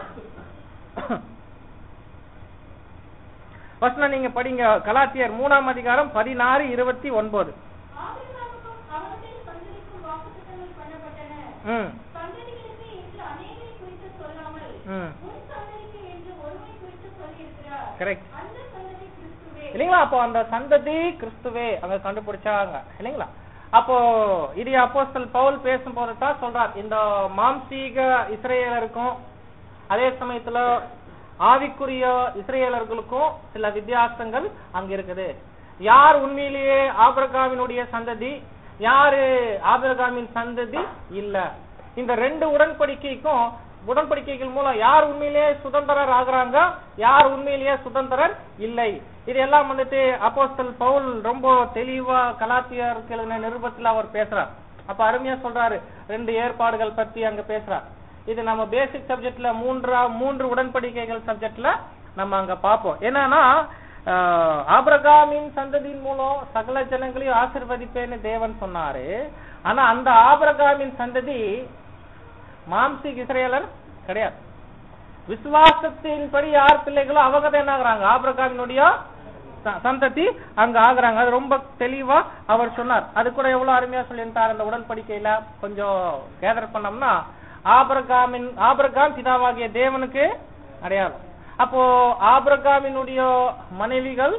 வசனம் நீங்க படிங்க கலாத்தியர் மூணாம் அதிகாரம் பதினாறு இருபத்தி ஒன்பது ஆபிரகாமுக்கும் அவனுடைய சந்ததிக்கும் வாக்குத்தத்தங்கள் பண்ணப்பட்டன ம் சந்ததிகளுக்கு என்று அநேகரை குறித்து சொல்லாமல் ம் உன் சந்ததிக்கு என்று ஒருமை குறித்து சொல்லியிருக்கிறார் கரெக்ட் அந்த சந்ததி கிறிஸ்துவே இல்லைங்களா அப்போ அந்த சந்ததி கிறிஸ்துவே அங்க கண்டுபிடிச்சாங்க இல்லைங்களா அப்போ இது அப்போஸ்தல் பவுல் பேசும்போது தான் சொல்றார் இந்த மாம்சீக இஸ்ரேலருக்கும் அதே சமயத்துல ஆவிக்குரிய இஸ்ரேலர்களுக்கும் சில வித்தியாசங்கள் அங்க இருக்குது யார் உண்மையிலேயே ஆபிரகாமினுடைய சந்ததி யாரு ஆபிரகாமின் சந்ததி இல்ல இந்த ரெண்டு உடன்படிக்கைக்கும் உடன்படிக்கைகள் மூலம் யார் உண்மையிலேயே சுதந்திரர் ஆகுறாங்க யார் உண்மையிலேயே சுதந்திரர் இல்லை இதெல்லாம் வந்துட்டு அப்போஸ்தல் பவுல் ரொம்ப தெளிவா கலாத்தியருக்கு எழுதின நிருபத்துல அவர் பேசுறார் அப்ப அருமையா சொல்றாரு ரெண்டு ஏற்பாடுகள் பத்தி அங்க பேசுறார் இது நம்ம பேசிக் சப்ஜெக்ட்ல மூன்றா மூன்று உடன்படிக்கைகள் சப்ஜெக்ட்ல நம்ம அங்க பார்ப்போம் என்னன்னா ஆஹ், ஆபிரகாமின் சந்ததியின் மூலம் சகல ஜனங்களையும் ஆசிர்வதிப்பேன்னு தேவன் சொன்னாரு ஆனா அந்த ஆபிரகாமின் சந்ததி மாம்சிக் இஸ்ரேலர் கிடையாது விசுவாசத்தின்படி யார் பிள்ளைகளோ அவங்க தான் என்ன ஆகுறாங்க ஆபிரகாமினுடைய ச- சந்ததி அங்க ஆகுறாங்க அது ரொம்ப தெளிவா அவர் சொன்னார் அது கூட எவ்வளவு அருமையா சொல்லியிருந்தார் அந்த உடன்படிக்கையில கொஞ்சம் கேதர் பண்ணோம்னா ஆபிரகாமின் ஆபிரகாம் பிதாவாகிய தேவனுக்கு அடையாளம் அப்போ ஆபிரகாமினுடைய மனைவிகள்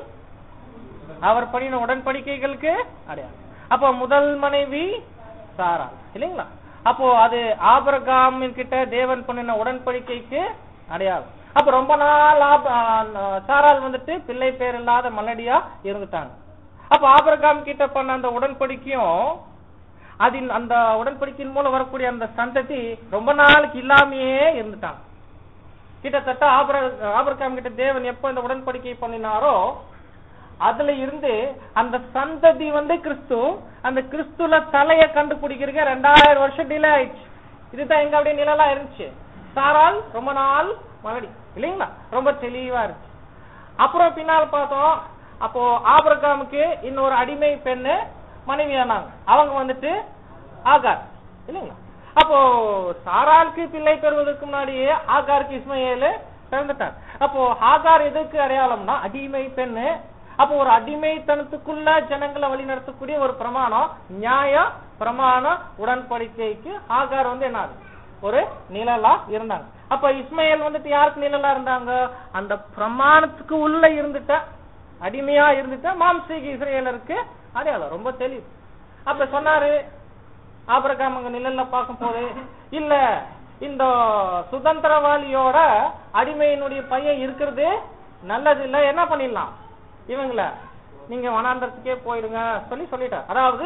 அவர் பண்ணின உடன்படிக்கைகளுக்கு அடையாளம் அப்போ முதல் மனைவி சாரா இல்லைங்களா அப்போ அது ஆபிரகாமின் கிட்ட தேவன் பண்ணின உடன்படிக்கைக்கு அடையாளம் அப்ப ரொம்ப நாள் ஆப்- ஆ, சாராள் வந்துட்டு பிள்ளை பேர் இல்லாத மலடியா இருந்துட்டாங்க அப்ப ஆபிரகாம் கிட்ட பண்ண அந்த உடன்படிக்கையும் அதின் அந்த உடன்படிக்கையின் மூலம் வரக்கூடிய அந்த சந்ததி ரொம்ப நாளுக்கு இல்லாமையே இருந்துட்டாங்க கிட்டத்தட்ட ஆபர ஆபிரகாம் கிட்ட தேவன் எப்ப இந்த உடன்படிக்கை பண்ணினாரோ அதுல இருந்து அந்த சந்ததி வந்து கிறிஸ்து அந்த கிறிஸ்துல தலைய கண்டுபிடிக்கிறதுக்கு ரெண்டாயிரம் வருஷம் டிலே ஆயிடுச்சு இதுதான் எங்க அப்படியே நிழலா இருந்துச்சு சாரால் ரொம்ப நாள் மலடி இல்லைங்களா ரொம்ப தெளிவா இருந்துச்சு அப்புறம் பின்னால் பார்த்தோம் அப்போ ஆபிரகாமுக்கு இன்னொரு அடிமை பெண்ணு மனைவியானாங்க அவங்க வந்துட்டு ஆகார் இல்லைங்களா அப்போ சாராளுக்கு பிள்ளை பெறுவதற்கு முன்னாடியே ஆகாருக்கு இஸ்மையேலு பிறந்துட்டார் அப்போ ஆகார் எதுக்கு அடையாளம்னா அடிமை பெண்ணு அப்போ ஒரு அடிமைத்தனத்துக்குள்ள ஜனங்களை வழிநடத்தக்கூடிய ஒரு பிரமாணம் நியாய பிரமாண உடன்படிக்கைக்கு ஆகார் வந்து என்ன ஆகுது? ஒரு நிழலா இருந்தாங்க அப்ப இஸ்மையேல் வந்துட்டு யாருக்கு நிழலா இருந்தாங்க அந்த பிரமாணத்துக்கு உள்ள இருந்துட்ட அடிமையா இருந்துட்ட மாம்சீக இஸ்ரேலருக்கு அடையாளம் ரொம்ப தெளிவு அப்ப சொன்னாரு ஆபிரகாம் அங்க நிழல்ல பார்க்கும் போது இல்ல இந்த சுதந்திரவாளியோட அடிமையினுடைய பையன் இருக்கிறது நல்லது இல்ல என்ன பண்ணிடலாம் இவங்கள நீங்க வனாந்தரத்துக்கே போயிடுங்க சொல்லி சொல்லிட்டார் அதாவது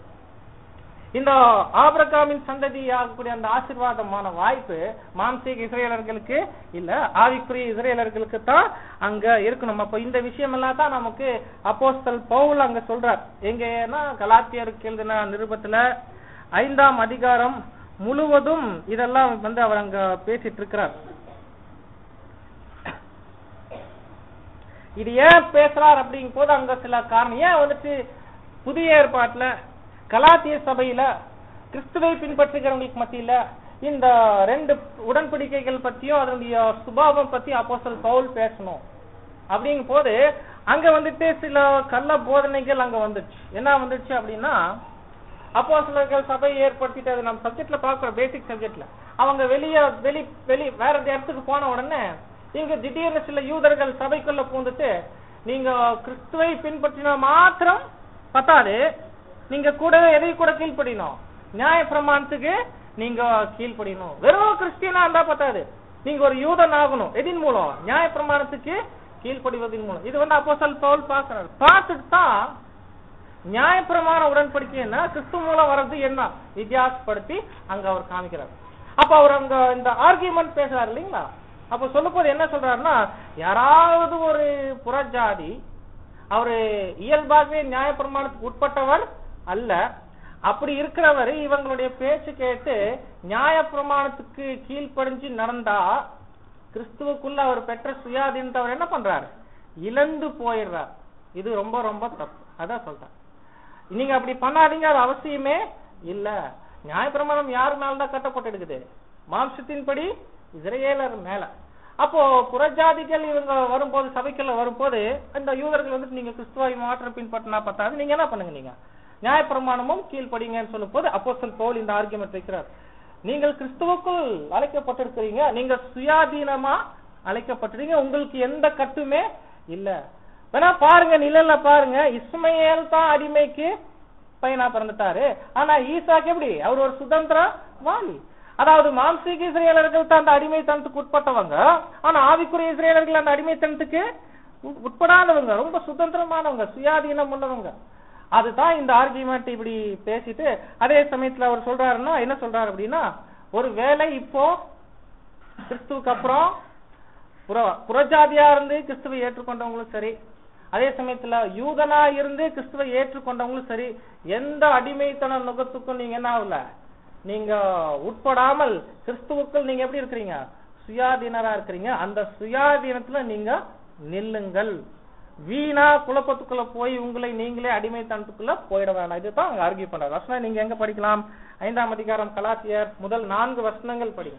இந்த ஆபிரகாமின் சந்ததி ஆகக்கூடிய அந்த ஆசீர்வாதமான வாய்ப்பு மாம்சீக இஸ்ரேலர்களுக்கு இல்ல ஆவிக்குரிய இஸ்ரேலர்களுக்கு தான் அங்க இருக்கணும் அப்ப இந்த விஷயம் எல்லாம் தான் நமக்கு அப்போஸ்தல் பவுல் அங்க சொல்றார் எங்கன்னா கலாத்தியருக்கு எழுதின நிருபத்துல ஐந்தாம் அதிகாரம் முழுவதும் இதெல்லாம் வந்து அவர் அங்க பேசிட்டு இருக்கிறார் இது ஏன் பேசுறார் அப்படிங்கும் போது அங்க சில காரணம் ஏன் வந்துட்டு புதிய ஏற்பாட்டுல கலாத்திய சபையில கிறிஸ்துவை பின்பற்றுகிறவங்களுக்கு மத்தியில இந்த ரெண்டு உடன்படிக்கைகள் பத்தியும் அதனுடைய சுபாவம் பத்தி அப்போஸ்தலர் பவுல் பேசணும் அப்படிங்கும் போது அங்க வந்துட்டு சில கள்ள போதனைகள் அங்க வந்துச்சு என்ன வந்துச்சு அப்படின்னா அப்போஸ்தலர்கள் சபையை ஏற்படுத்திட்டு அது நம்ம சப்ஜெக்ட்ல பாக்குறோம் பேசிக் சப்ஜெக்ட்ல அவங்க வெளிய வெளி வெளி வேற இடத்துக்கு போன உடனே இங்க திடீர்னு சில யூதர்கள் சபைக்குள்ள பூந்துட்டு நீங்க கிறிஸ்துவை பின்பற்றினா மாத்திரம் பத்தாது நீங்க கூட எதை கூட கீழ்ப்படியணும் நியாய பிரமாணத்துக்கு நீங்க கீழ்ப்படியணும் வெறும் கிறிஸ்டியனா இருந்தா பத்தாது நீங்க ஒரு யூதன் ஆகணும் எதின் மூலம் நியாய பிரமாணத்துக்கு கீழ்ப்படிவதன் மூலம் இது வந்து அப்போஸ்தலர் பவுல் பாக்குறாரு பார்த்துட்டு தான் நியாயப்பிரமாண உடன்படிக்கைன்னா கிறிஸ்து மூலம் வர்றது என்ன வித்தியாசப்படுத்தி அங்க அவர் காமிக்கிறார் அப்ப அவர் அங்க இந்த ஆர்கியூமெண்ட் பேசுறாரு இல்லைங்களா அப்ப சொல்லும் போது என்ன சொல்றாருன்னா யாராவது ஒரு புறஜாதி அவரு இயல்பாகவே நியாயப்பிரமாணத்துக்கு உட்பட்டவர் அல்ல அப்படி இருக்கிறவர் இவங்களுடைய பேச்சு கேட்டு நியாயப்பிரமாணத்துக்கு கீழ்ப்படிஞ்சு நடந்தா கிறிஸ்துவுக்குள்ள அவர் பெற்ற சுயாதீனத்தை அவர் என்ன பண்றாரு இழந்து போயிடுறார் இது ரொம்ப ரொம்ப தப்பு அதான் சொல்றேன் நீங்க அப்படி பண்ணாதீங்க அது அவசியமே இல்ல நியாயப்பிரமாணம் யார் மேலதான் கட்டப்பட்டிருக்குது மாம்சத்தின்படி இஸ்ரேலர் மேல அப்போ புறஜாதிகள் இவங்க வரும்போது சபைக்குள்ள வரும்போது இந்த யூதர்கள் வந்துட்டு நீங்க கிறிஸ்துவாய் மாற்றம் பின்பற்றினா பத்தாது நீங்க என்ன பண்ணுங்க நீங்க நியாயப்பிரமாணமும் கீழ்ப்படிங்கன்னு சொல்லும் போது அப்போஸ்தலன் பவுல் இந்த ஆர்குமெண்ட் வைக்கிறார் நீங்கள் கிறிஸ்துவுக்குள் அழைக்கப்பட்டிருக்கிறீங்க நீங்க சுயாதீனமா அழைக்கப்பட்டிருக்கீங்க உங்களுக்கு எந்த கட்டுமே இல்ல வேணா பாருங்க நிழல்ல பாருங்க இஸ்மையேல் தான் அடிமைக்கு பையனா பிறந்துட்டாரு ஆனா ஈசாக்கு எப்படி அவர் ஒரு சுதந்திர வாலி அதாவது மாம்சீக இஸ்ரேலர்கள் தான் அந்த அடிமைத்தனத்துக்கு உட்பட்டவங்க ஆனா ஆவிக்குரிய இஸ்ரேலர்கள் அந்த அடிமைத்தனத்துக்கு உட்- உட்படாதவங்க ரொம்ப சுதந்திரமானவங்க சுயாதீனம் உள்ளவங்க அதுதான் இந்த ஆர்கியூமெண்ட் இப்படி பேசிட்டு அதே சமயத்துல அவர் சொல்றாருன்னா என்ன சொல்றாரு அப்படின்னா ஒரு வேலை இப்போ கிறிஸ்துவுக்கு அப்புறம் புற புறஜாதியா இருந்து கிறிஸ்துவை ஏற்றுக்கொண்டவங்களும் சரி அதே சமயத்துல யூதனா இருந்து கிறிஸ்துவை ஏற்றுக்கொண்டவங்களும் சரி எந்த அடிமைத்தன நுகத்துக்கும் நீங்க என்ன ஆகல நீங்க உட்படாமல் கிறிஸ்துவுக்குள் நீங்க எப்படி இருக்கிறீங்க சுயாதீனரா இருக்கிறீங்க அந்த சுயாதீனத்துல நீங்க நில்லுங்கள் வீணா குழப்பத்துக்குள்ள போய் உங்களை நீங்களே அடிமைத்தனத்துக்குள்ள போயிட வேண்டாம் இதுதான் அங்க ஆர்கியூ பண்றாரு வசனம் நீங்க எங்க படிக்கலாம் ஐந்தாம் அதிகாரம் கலாத்தியர் முதல் நான்கு வசனங்கள் படிங்க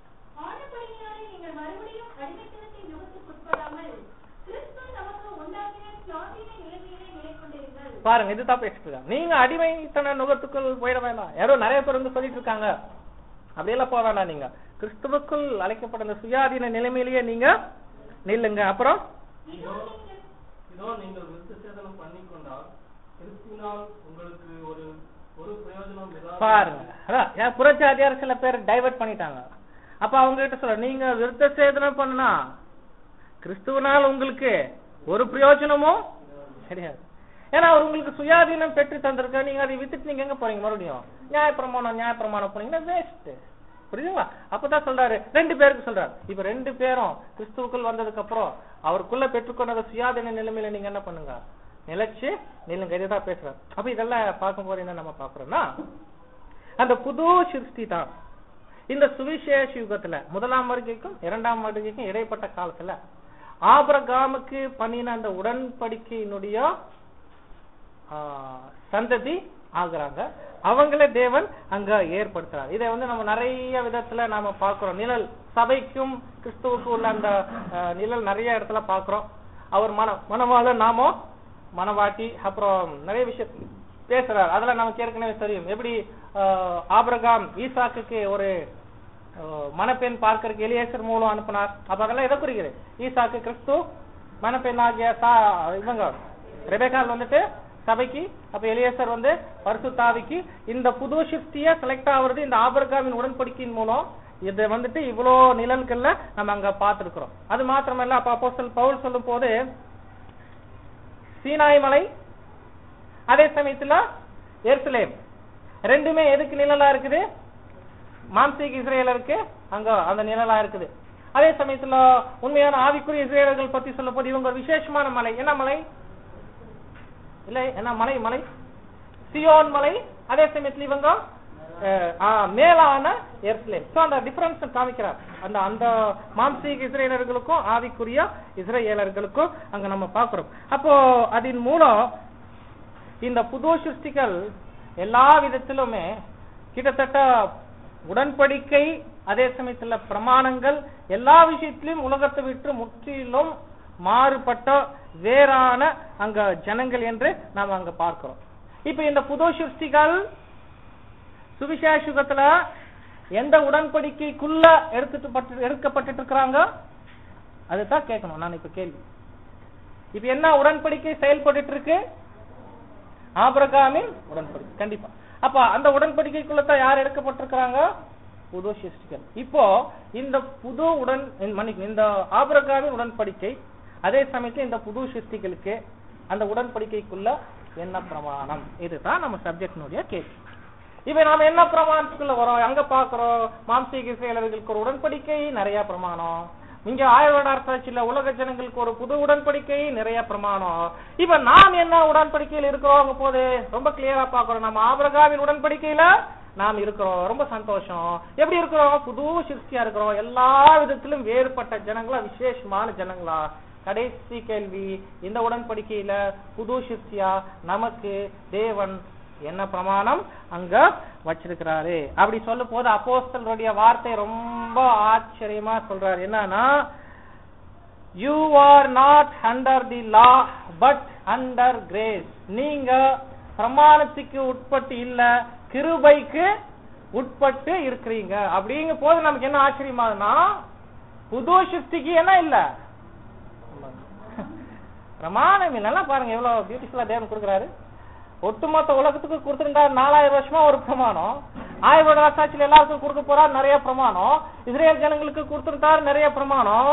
ஆனபடியினாலே நீங்கள் மறுபடியும் அடிமைத்தனத்தின் நுகத்துக்குட்படாமல் கிறிஸ்து நமக்கு உண்டாக்கின சுயாதீன நிலைமையிலே நிலை கொண்டிருங்கள் பாருங்க இது தான் பேசிட்டு இருக்காங்க நீங்க அடிமைத்தன நுகத்துக்குள் போயிட வேண்டாம் யாரோ நிறைய பேர் வந்து சொல்லிட்டு இருக்காங்க அப்படியெல்லாம் போக வேண்டாம் நீங்க கிறிஸ்துவுக்குள் அழைக்கப்பட்ட அந்த சுயாதீன நிலைமையிலேயே நீங்க நில்லுங்க அப்புறம் இதோ நீங்கள் இதோ நீங்கள் விருத்த சேதனம் பண்ணிக்கொண்டால் கிறிஸ்துவினால் உங்களுக்கு ஒரு ஒரு பிரயோஜனம் இல்லாத பாருங்க அதான் ஏன் புரட்சாதியார் சில பேர் டைவர்ட் பண்ணிட்டாங்க அப்ப அவங்க கிட்ட சொல்ற நீங்க விருத்த சேதனம் பண்ணா கிறிஸ்துவனால் உங்களுக்கு ஒரு பிரயோஜனமும் கிடையாது ஏன்னா அவர் உங்களுக்கு சுயாதீனம் பெற்று தந்திருக்க நீங்க அதை வித்துட்டு நீங்க எங்க போறீங்க மறுபடியும் நியாயப்பிரமாணம் நியாயப்பிரமாணம் போனீங்கன்னா வேஸ்ட் புரியுதுங்களா அப்பதான் சொல்றாரு ரெண்டு பேருக்கு சொல்றாரு இப்ப ரெண்டு பேரும் கிறிஸ்துவுக்குள் வந்ததுக்கு அப்புறம் அவருக்குள்ள பெற்றுக்கொண்ட சுயாதீன நிலைமையில நீங்க என்ன பண்ணுங்க நிலைச்சு நில்லுங்க இதுதான் பேசுறாரு அப்ப இதெல்லாம் பார்க்கும்போது என்ன நம்ம பாக்குறோம்னா அந்த புது சிருஷ்டி தான் இந்த சுவிசேஷ யுகத்துல முதலாம் வருகைக்கும் இரண்டாம் வருகைக்கும் இடைப்பட்ட காலத்துல ஆபிரகாமுக்கு பண்ணின அந்த உடன்படிக்கையினுடைய ஆ, சந்ததி ஆகுறாங்க அவங்கள தேவன் அங்க ஏற்படுத்துறார் இதை வந்து நம்ம நிறைய விதத்துல நாம பாக்குறோம் நிழல் சபைக்கும் கிறிஸ்துவுக்கும் உள்ள அந்த ஆ, நிழல் நிறைய இடத்துல பாக்குறோம் அவர் மன மனவாள நாமோ மனவாட்டி அப்புறம் நிறைய விஷயம் பேசுறார் அதெல்லாம் நமக்கு ஏற்கனவே தெரியும் எப்படி ஆ, ஆபிரகாம் ஈசாக்குக்கு ஒரு ஆ, மணப்பெண் பார்க்கறதுக்கு எலியேசர் மூலம் அனுப்புனார் அப்ப அதெல்லாம் எதை குறிக்கிறது ஈசாக்கு கிறிஸ்து மணப்பெண் ஆகிய சா இவங்க ரெபேக்கால் வந்துட்டு சபைக்கு அப்ப எலியேசர் வந்து பரிசுத்தாவிக்கு இந்த புது சிருஷ்டிய செலக்ட் ஆகுறது இந்த ஆபர்காவின் உடன்படிக்கையின் மூலம் இதை வந்துட்டு இவ்வளோ நிழல்கள்ல நம்ம அங்க பார்த்திருக்கிறோம் அது மாத்திரமல்ல அப்ப அப்போஸ்தலன் பவுல் சொல்லும் போது சீனாய் மலை அதே சமயத்துல எருசலேம் ரெண்டுமே எதுக்கு நிழலா இருக்குது மாம்சீக இஸ்ரேலருக்கு அங்க அந்த நிழலா இருக்குது அதே சமயத்துல உண்மையான ஆவிக்குரிய இஸ்ரேலர்கள் பத்தி சொல்லும் போது இவங்க ஒரு விசேஷமான மலை என்ன மலை இல்ல என்ன மலை மலை சியோன் மலை அதே சமயத்துல இவங்க அஹ், ஆ, மேலான எருசலேம் சோ அந்த டிஃபரன்ஸ் காமிக்கிறார் அந்த அந்த மாம்சீக இஸ்ரேலர்களுக்கும் ஆவிக்குரிய இஸ்ரேலர்களுக்கும் அங்க நம்ம பாக்குறோம் அப்போ அதன் மூலம் இந்த புது சிருஷ்டிகள் எல்லா விதத்திலுமே கிட்டத்தட்ட உடன்படிக்கை அதே சமயத்துல பிரமாணங்கள் எல்லா விஷயத்திலும் உலகத்தை விட்டு முற்றிலும் மாறுபட்ட வேறான அங்க ஜனங்கள் என்று நாம் அங்க பார்க்கிறோம் இப்ப இந்த புது சிருஷ்டிகள் சுவிசேஷத்துல எந்த உடன்படிக்கைக்குள்ள எடுத்துட்டு பட்டு எடுக்கப்பட்டு இருக்கிறாங்க அதுதான் கேட்கணும் நான் இப்ப கேள்வி இப்ப என்ன உடன்படிக்கை செயல்பட்டு இருக்கு ஆபிரகாமின் உடன்படிக்கை கண்டிப்பா அப்ப அந்த உடன்படிக்கைக்குள்ள தான் யார் எடுக்கப்பட்டிருக்கிறாங்க புது சிருஷ்டிகள் இப்போ இந்த புது உடன் மன்னிக்கணும் இந்த ஆபிரகாமின் உடன்படிக்கை அதே சமயத்துல இந்த புது சிருஷ்டிகளுக்கு அந்த உடன்படிக்கைக்குள்ள என்ன பிரமாணம் இதுதான் நம்ம சப்ஜெக்டினுடைய கேள்வி இப்ப நாம என்ன பிரமாணத்துக்குள்ள வரோம் அங்க பாக்குறோம் மாம்சீக இஸ்ரேலர்களுக்கு ஒரு உடன்படிக்கை நிறைய பிரமாணம் இங்க ஆயுர்வேத அரசாட்சியில உலக ஜனங்களுக்கு ஒரு புது உடன்படிக்கை நிறைய பிரமாணம் இப்ப நாம் என்ன உடன்படிக்கையில் இருக்கிறோம் போது ரொம்ப கிளியரா பாக்குறோம் நம்ம ஆபிரகாமின் உடன்படிக்கையில நாம் இருக்கிறோம் ரொம்ப சந்தோஷம் எப்படி இருக்கிறோம் புது சிருஷ்டியா இருக்கிறோம் எல்லா விதத்திலும் வேறுபட்ட ஜனங்களா விசேஷமான ஜனங்களா கடைசி கேள்வி இந்த உடன்படிக்கையில புது சிருஷ்டியா நமக்கு தேவன் என்ன பிரமாணம் அங்க வச்சிருக்கிறாரு அப்படி சொல்லும் போது அப்போஸ்தலருடைய வார்த்தை ரொம்ப ஆச்சரியமா சொல்றாரு என்னன்னா you are not under the law but under grace நீங்க பிரமாணத்துக்கு உட்பட்டு இல்ல கிருபைக்கு உட்பட்டு இருக்கிறீங்க அப்படிங்க போது நமக்கு என்ன ஆச்சரியமாகுதுன்னா புது சிருஷ்டிக்கு என்ன இல்ல பிரமாணம் இல்லைன்னா பாருங்க எவ்வளவு பியூட்டிஃபுல்லா தேவன் கொடுக்குறாரு ஒட்டுமொத்த உலகத்துக்கு கொடுத்திருந்தாரு நாலாயிரம் வருஷமா ஒரு பிரமாணம் ஆய்வோட ராசாட்சியில் எல்லாருக்கும் கொடுக்க போறார் நிறைய பிரமாணம் இஸ்ரேல் ஜனங்களுக்கு கொடுத்திருந்தாரு நிறைய பிரமாணம்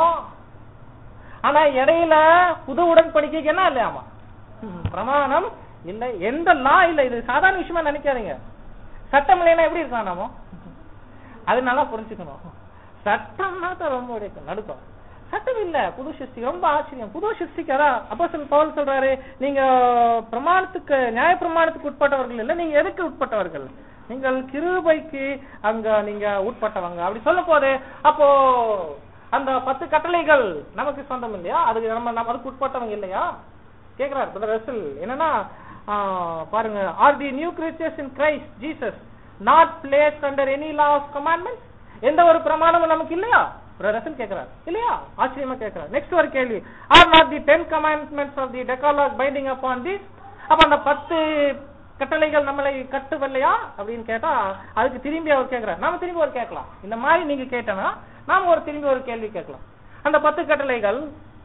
ஆனா இடையில புது உடன்படிக்கைக்கு என்ன இல்லையாமா ம், பிரமாணம் இல்ல எந்த லா இல்ல இது சாதாரண விஷயமா நினைக்காதீங்க சட்டம் இல்லைன்னா எப்படி இருக்கான் நாம அது நல்லா புரிஞ்சுக்கணும் சட்டம்னா தான் ரொம்ப உடைக்கும், நடுக்கம் சட்டம் இல்ல புது சிருஷ்டி ரொம்ப ஆச்சரியம் புது சிருஷ்டிக்கு அதான் அப்போ பவுல் சொல்றாரு நீங்க பிரமாணத்துக்கு நியாய பிரமாணத்துக்கு உட்பட்டவர்கள் இல்ல நீங்க எதுக்கு உட்பட்டவர்கள் நீங்கள் கிருபைக்கு அங்க நீங்க உட்பட்டவங்க அப்படி சொல்லும் போது அப்போ அந்த பத்து கட்டளைகள் நமக்கு சொந்தம் இல்லையா அதுக்கு நம்ம நம்ம அதுக்கு உட்பட்டவங்க இல்லையா கேக்குறாரு பிரதர் ரசல் என்னன்னா ஆ, பாருங்க are the new creatures in Christ Jesus not placed under any law of commandment எந்த ஒரு பிரமாணமும் நமக்கு இல்லையா பிரதர் ரசல் கேக்குறாரு இல்லையா ஆச்சரியமா கேக்குறாரு நெக்ஸ்ட் ஒரு கேள்வி are not the ten commandments of the decalogue binding upon the அப்ப அந்த பத்து கட்டளைகள் நம்மளை கட்டுவல்லையா அப்படின்னு கேட்டா அதுக்கு திரும்பி அவர் கேக்குறாரு நாம திரும்பி ஒரு கேட்கலாம் இந்த மாதிரி நீங்க கேட்டனா நாம ஒரு திரும்பி ஒரு கேள்வி கேட்கலாம் அந்த பத்து கட்டளைகள்